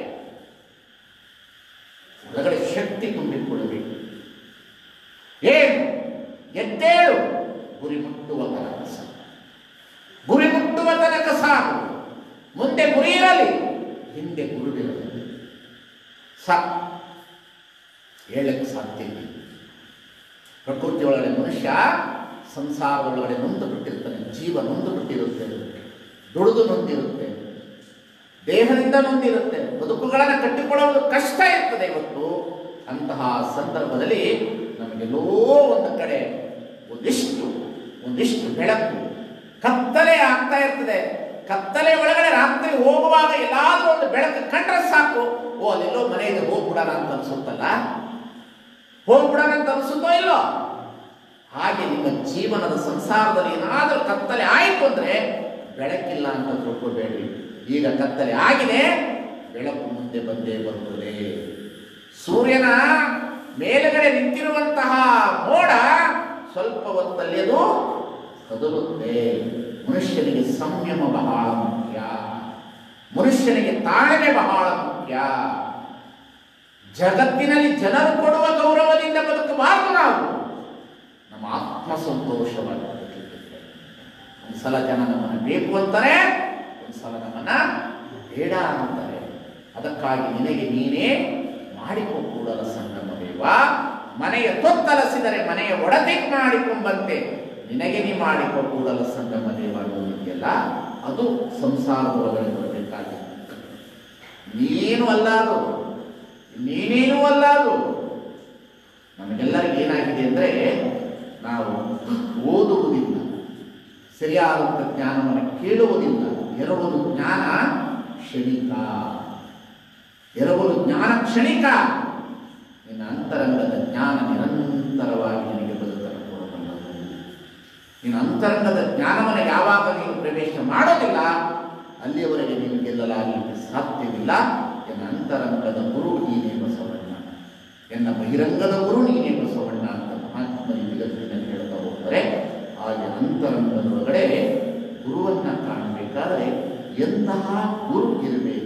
Speaker 1: ಒಳಗಡೆ ಶಕ್ತಿ ತುಂಬಿಕೊಳ್ಳಬೇಕು ಏನು ಎದ್ದೇಳು ಗುರಿ ಮುಟ್ಟುವ ತನಕ ಸಾಕು ಗುರಿ ಮುಟ್ಟುವ ತನಕ ಸಾಕು ಮುಂದೆ ಗುರಿ ಇರಲಿ ಹಿಂದೆ ಗುರುವಿರಲಿ ಸಾಕು ಹೇಳಕ್ಕೆ ಸಾಧ್ಯವಿಲ್ಲ ಪ್ರಕೃತಿ ಒಳಗಡೆ ಮನುಷ್ಯ ಸಂಸಾರದೊಳಗಡೆ ನೊಂದು ಬಿಟ್ಟಿರ್ತಾನೆ ಜೀವ ನೊಂದು ಬಿಟ್ಟಿರುತ್ತೆ ದುಡಿದು ನೊಂದಿರುತ್ತೆ ದೇಹದಿಂದ ನೊಂದಿರುತ್ತೆ ಬದುಕುಗಳನ್ನು ಕಟ್ಟಿಕೊಳ್ಳುವುದು ಕಷ್ಟ ಇರ್ತದೆ ಇವತ್ತು ಅಂತಹ ಸಂದರ್ಭದಲ್ಲಿ ನಮಗೆಲ್ಲೋ ಒಂದು ಕಡೆ ಒಂದಿಷ್ಟು ಒಂದಿಷ್ಟು ಬೆಳಕು ಕತ್ತಲೆ ಆಗ್ತಾ ಇರ್ತದೆ ಕತ್ತಲೆ ಒಳಗಡೆ ರಾತ್ರಿ ಹೋಗುವಾಗ ಎಲ್ಲಾದ್ರೂ ಒಂದು ಬೆಳಕು ಕಂಡ್ರೆ ಸಾಕು ಓ ಅಲ್ಲೆಲ್ಲೋ ಮನೆ ಇದೆ ಹೋಗ್ಬಿಡೋಣ ಅಂತ ಅನ್ಸುತ್ತಲ್ಲ ಹೋಗ್ಬಿಡೋಣ ಅಂತ ಅನ್ಸುತ್ತೋ ಇಲ್ಲೋ ಹಾಗೆ ನಿಮ್ಮ ಜೀವನದ ಸಂಸಾರದಲ್ಲಿ ಏನಾದರೂ ಕತ್ತಲೆ ಆಯಿತು ಅಂದ್ರೆ ಬೆಳಕಿಲ್ಲ ಅಂತ ತಿಳ್ಕೊಬೇಡಿ ಈಗ ಕತ್ತಲೆ ಆಗಿದೆ ಬೆಳಕು ಮುಂದೆ ಬಂದೇ ಬರುತ್ತದೆ ಸೂರ್ಯನ ಮೇಲುಗಡೆ ನಿಂತಿರುವಂತಹ ಮೋಡ ಸ್ವಲ್ಪ ಹೊತ್ತಲ್ಲಿ ಅದು ಕದಲುತ್ತೆ ಮನುಷ್ಯನಿಗೆ ಸಂಯಮ ಬಹಳ ಮುಖ್ಯ ಮನುಷ್ಯನಿಗೆ ತಾಳ್ಮೆ ಬಹಳ ಮುಖ್ಯ ಜಗತ್ತಿನಲ್ಲಿ ಜನರು ಕೊಡುವ ಗೌರವದಿಂದ ಬದುಕಬಾರದು ನಾವು ನಮ್ಮ ಆತ್ಮ ಸಂತೋಷವಾಗಿ ಬದುಕಲಿಕ್ಕೆ. ಒಂದ್ಸಲ ಜನ ನಮ್ಮನ್ನು ಬೇಕು ಅಂತಾರೆ ಒಂದ್ಸಲ ನಮ್ಮನ್ನ ಬೇಡ ಅಂತಾರೆ ಅದಕ್ಕಾಗಿ ನಿನಗೆ ನೀನೇ ಮಾಡಿಕೊ ಕೂಡಲ ಸಂಗಮ ದೇವ ಮನೆಯ ತೊತ್ತಲಸಿದರೆ ಮನೆಯ ಒಡತೆ ಮಾಡಿಕೊಂಬಂತೆ ನಿನಗೆ ನೀ ಮಾಡಿಕೊ ಕೂಡಲ ಸಂಗಮ ದೇವ ಅನ್ನೋದಿದೆಯಲ್ಲ ಅದು ಸಂಸಾರದೊಳಗಡೆ ಬರಬೇಕಾಗಿದೆ ನೀನೇನು ಅಲ್ಲ ಅದು ನೀನೇನು ಅಲ್ಲ ಅದು ನಮಗೆಲ್ಲರಿಗೂ ಏನಾಗಿದೆ ಅಂದರೆ ನಾವು ಓದುವುದಿಲ್ಲ ಸರಿಯಾದಂಥ ಜ್ಞಾನವನ್ನು ಕೇಳುವುದಿಲ್ಲ ಎರವಲು ಜ್ಞಾನ ಕ್ಷಣಿಕ ಎರವಲು ಜ್ಞಾನ ಕ್ಷಣಿಕ ನಿನ್ನ ಅಂತರಂಗದ ಜ್ಞಾನ ನಿರಂತರವಾಗಿ ನಿನಗೆ ಬದುಕನ್ನು ಕೊಡಬಲ್ಲದು ನಿನ್ನ ಅಂತರಂಗದ ಜ್ಞಾನವನ್ನು ಯಾವಾಗ ನೀನು ಪ್ರವೇಶ ಮಾಡೋದಿಲ್ಲ ಅಲ್ಲಿಯವರೆಗೆ ನೀನು ಗೆಲ್ಲಲಾಗಲಿಕ್ಕೆ ಸಾಧ್ಯವಿಲ್ಲ ಎನ್ನ ಅಂತರಂಗದ ಗುರು ನೀನೇ ಬಸವಣ್ಣ ಎನ್ನ ಬಹಿರಂಗದ ಗುರು ನೀನೇ ಬಸವಣ್ಣ ಅಂತ ಮಹಾತ್ಮ ಈ ಜಗತ್ತಿನಲ್ಲಿ ಹೇಳ್ತಾ ಹೋಗ್ತಾರೆ ಹಾಗೆ ಅಂತರಂಗದೊಳಗಡೆ ಗುರುವನ್ನ ಕಾಣಬೇಕಾದರೆ ಎಂತಹ ಗುರು ಇರಬೇಕು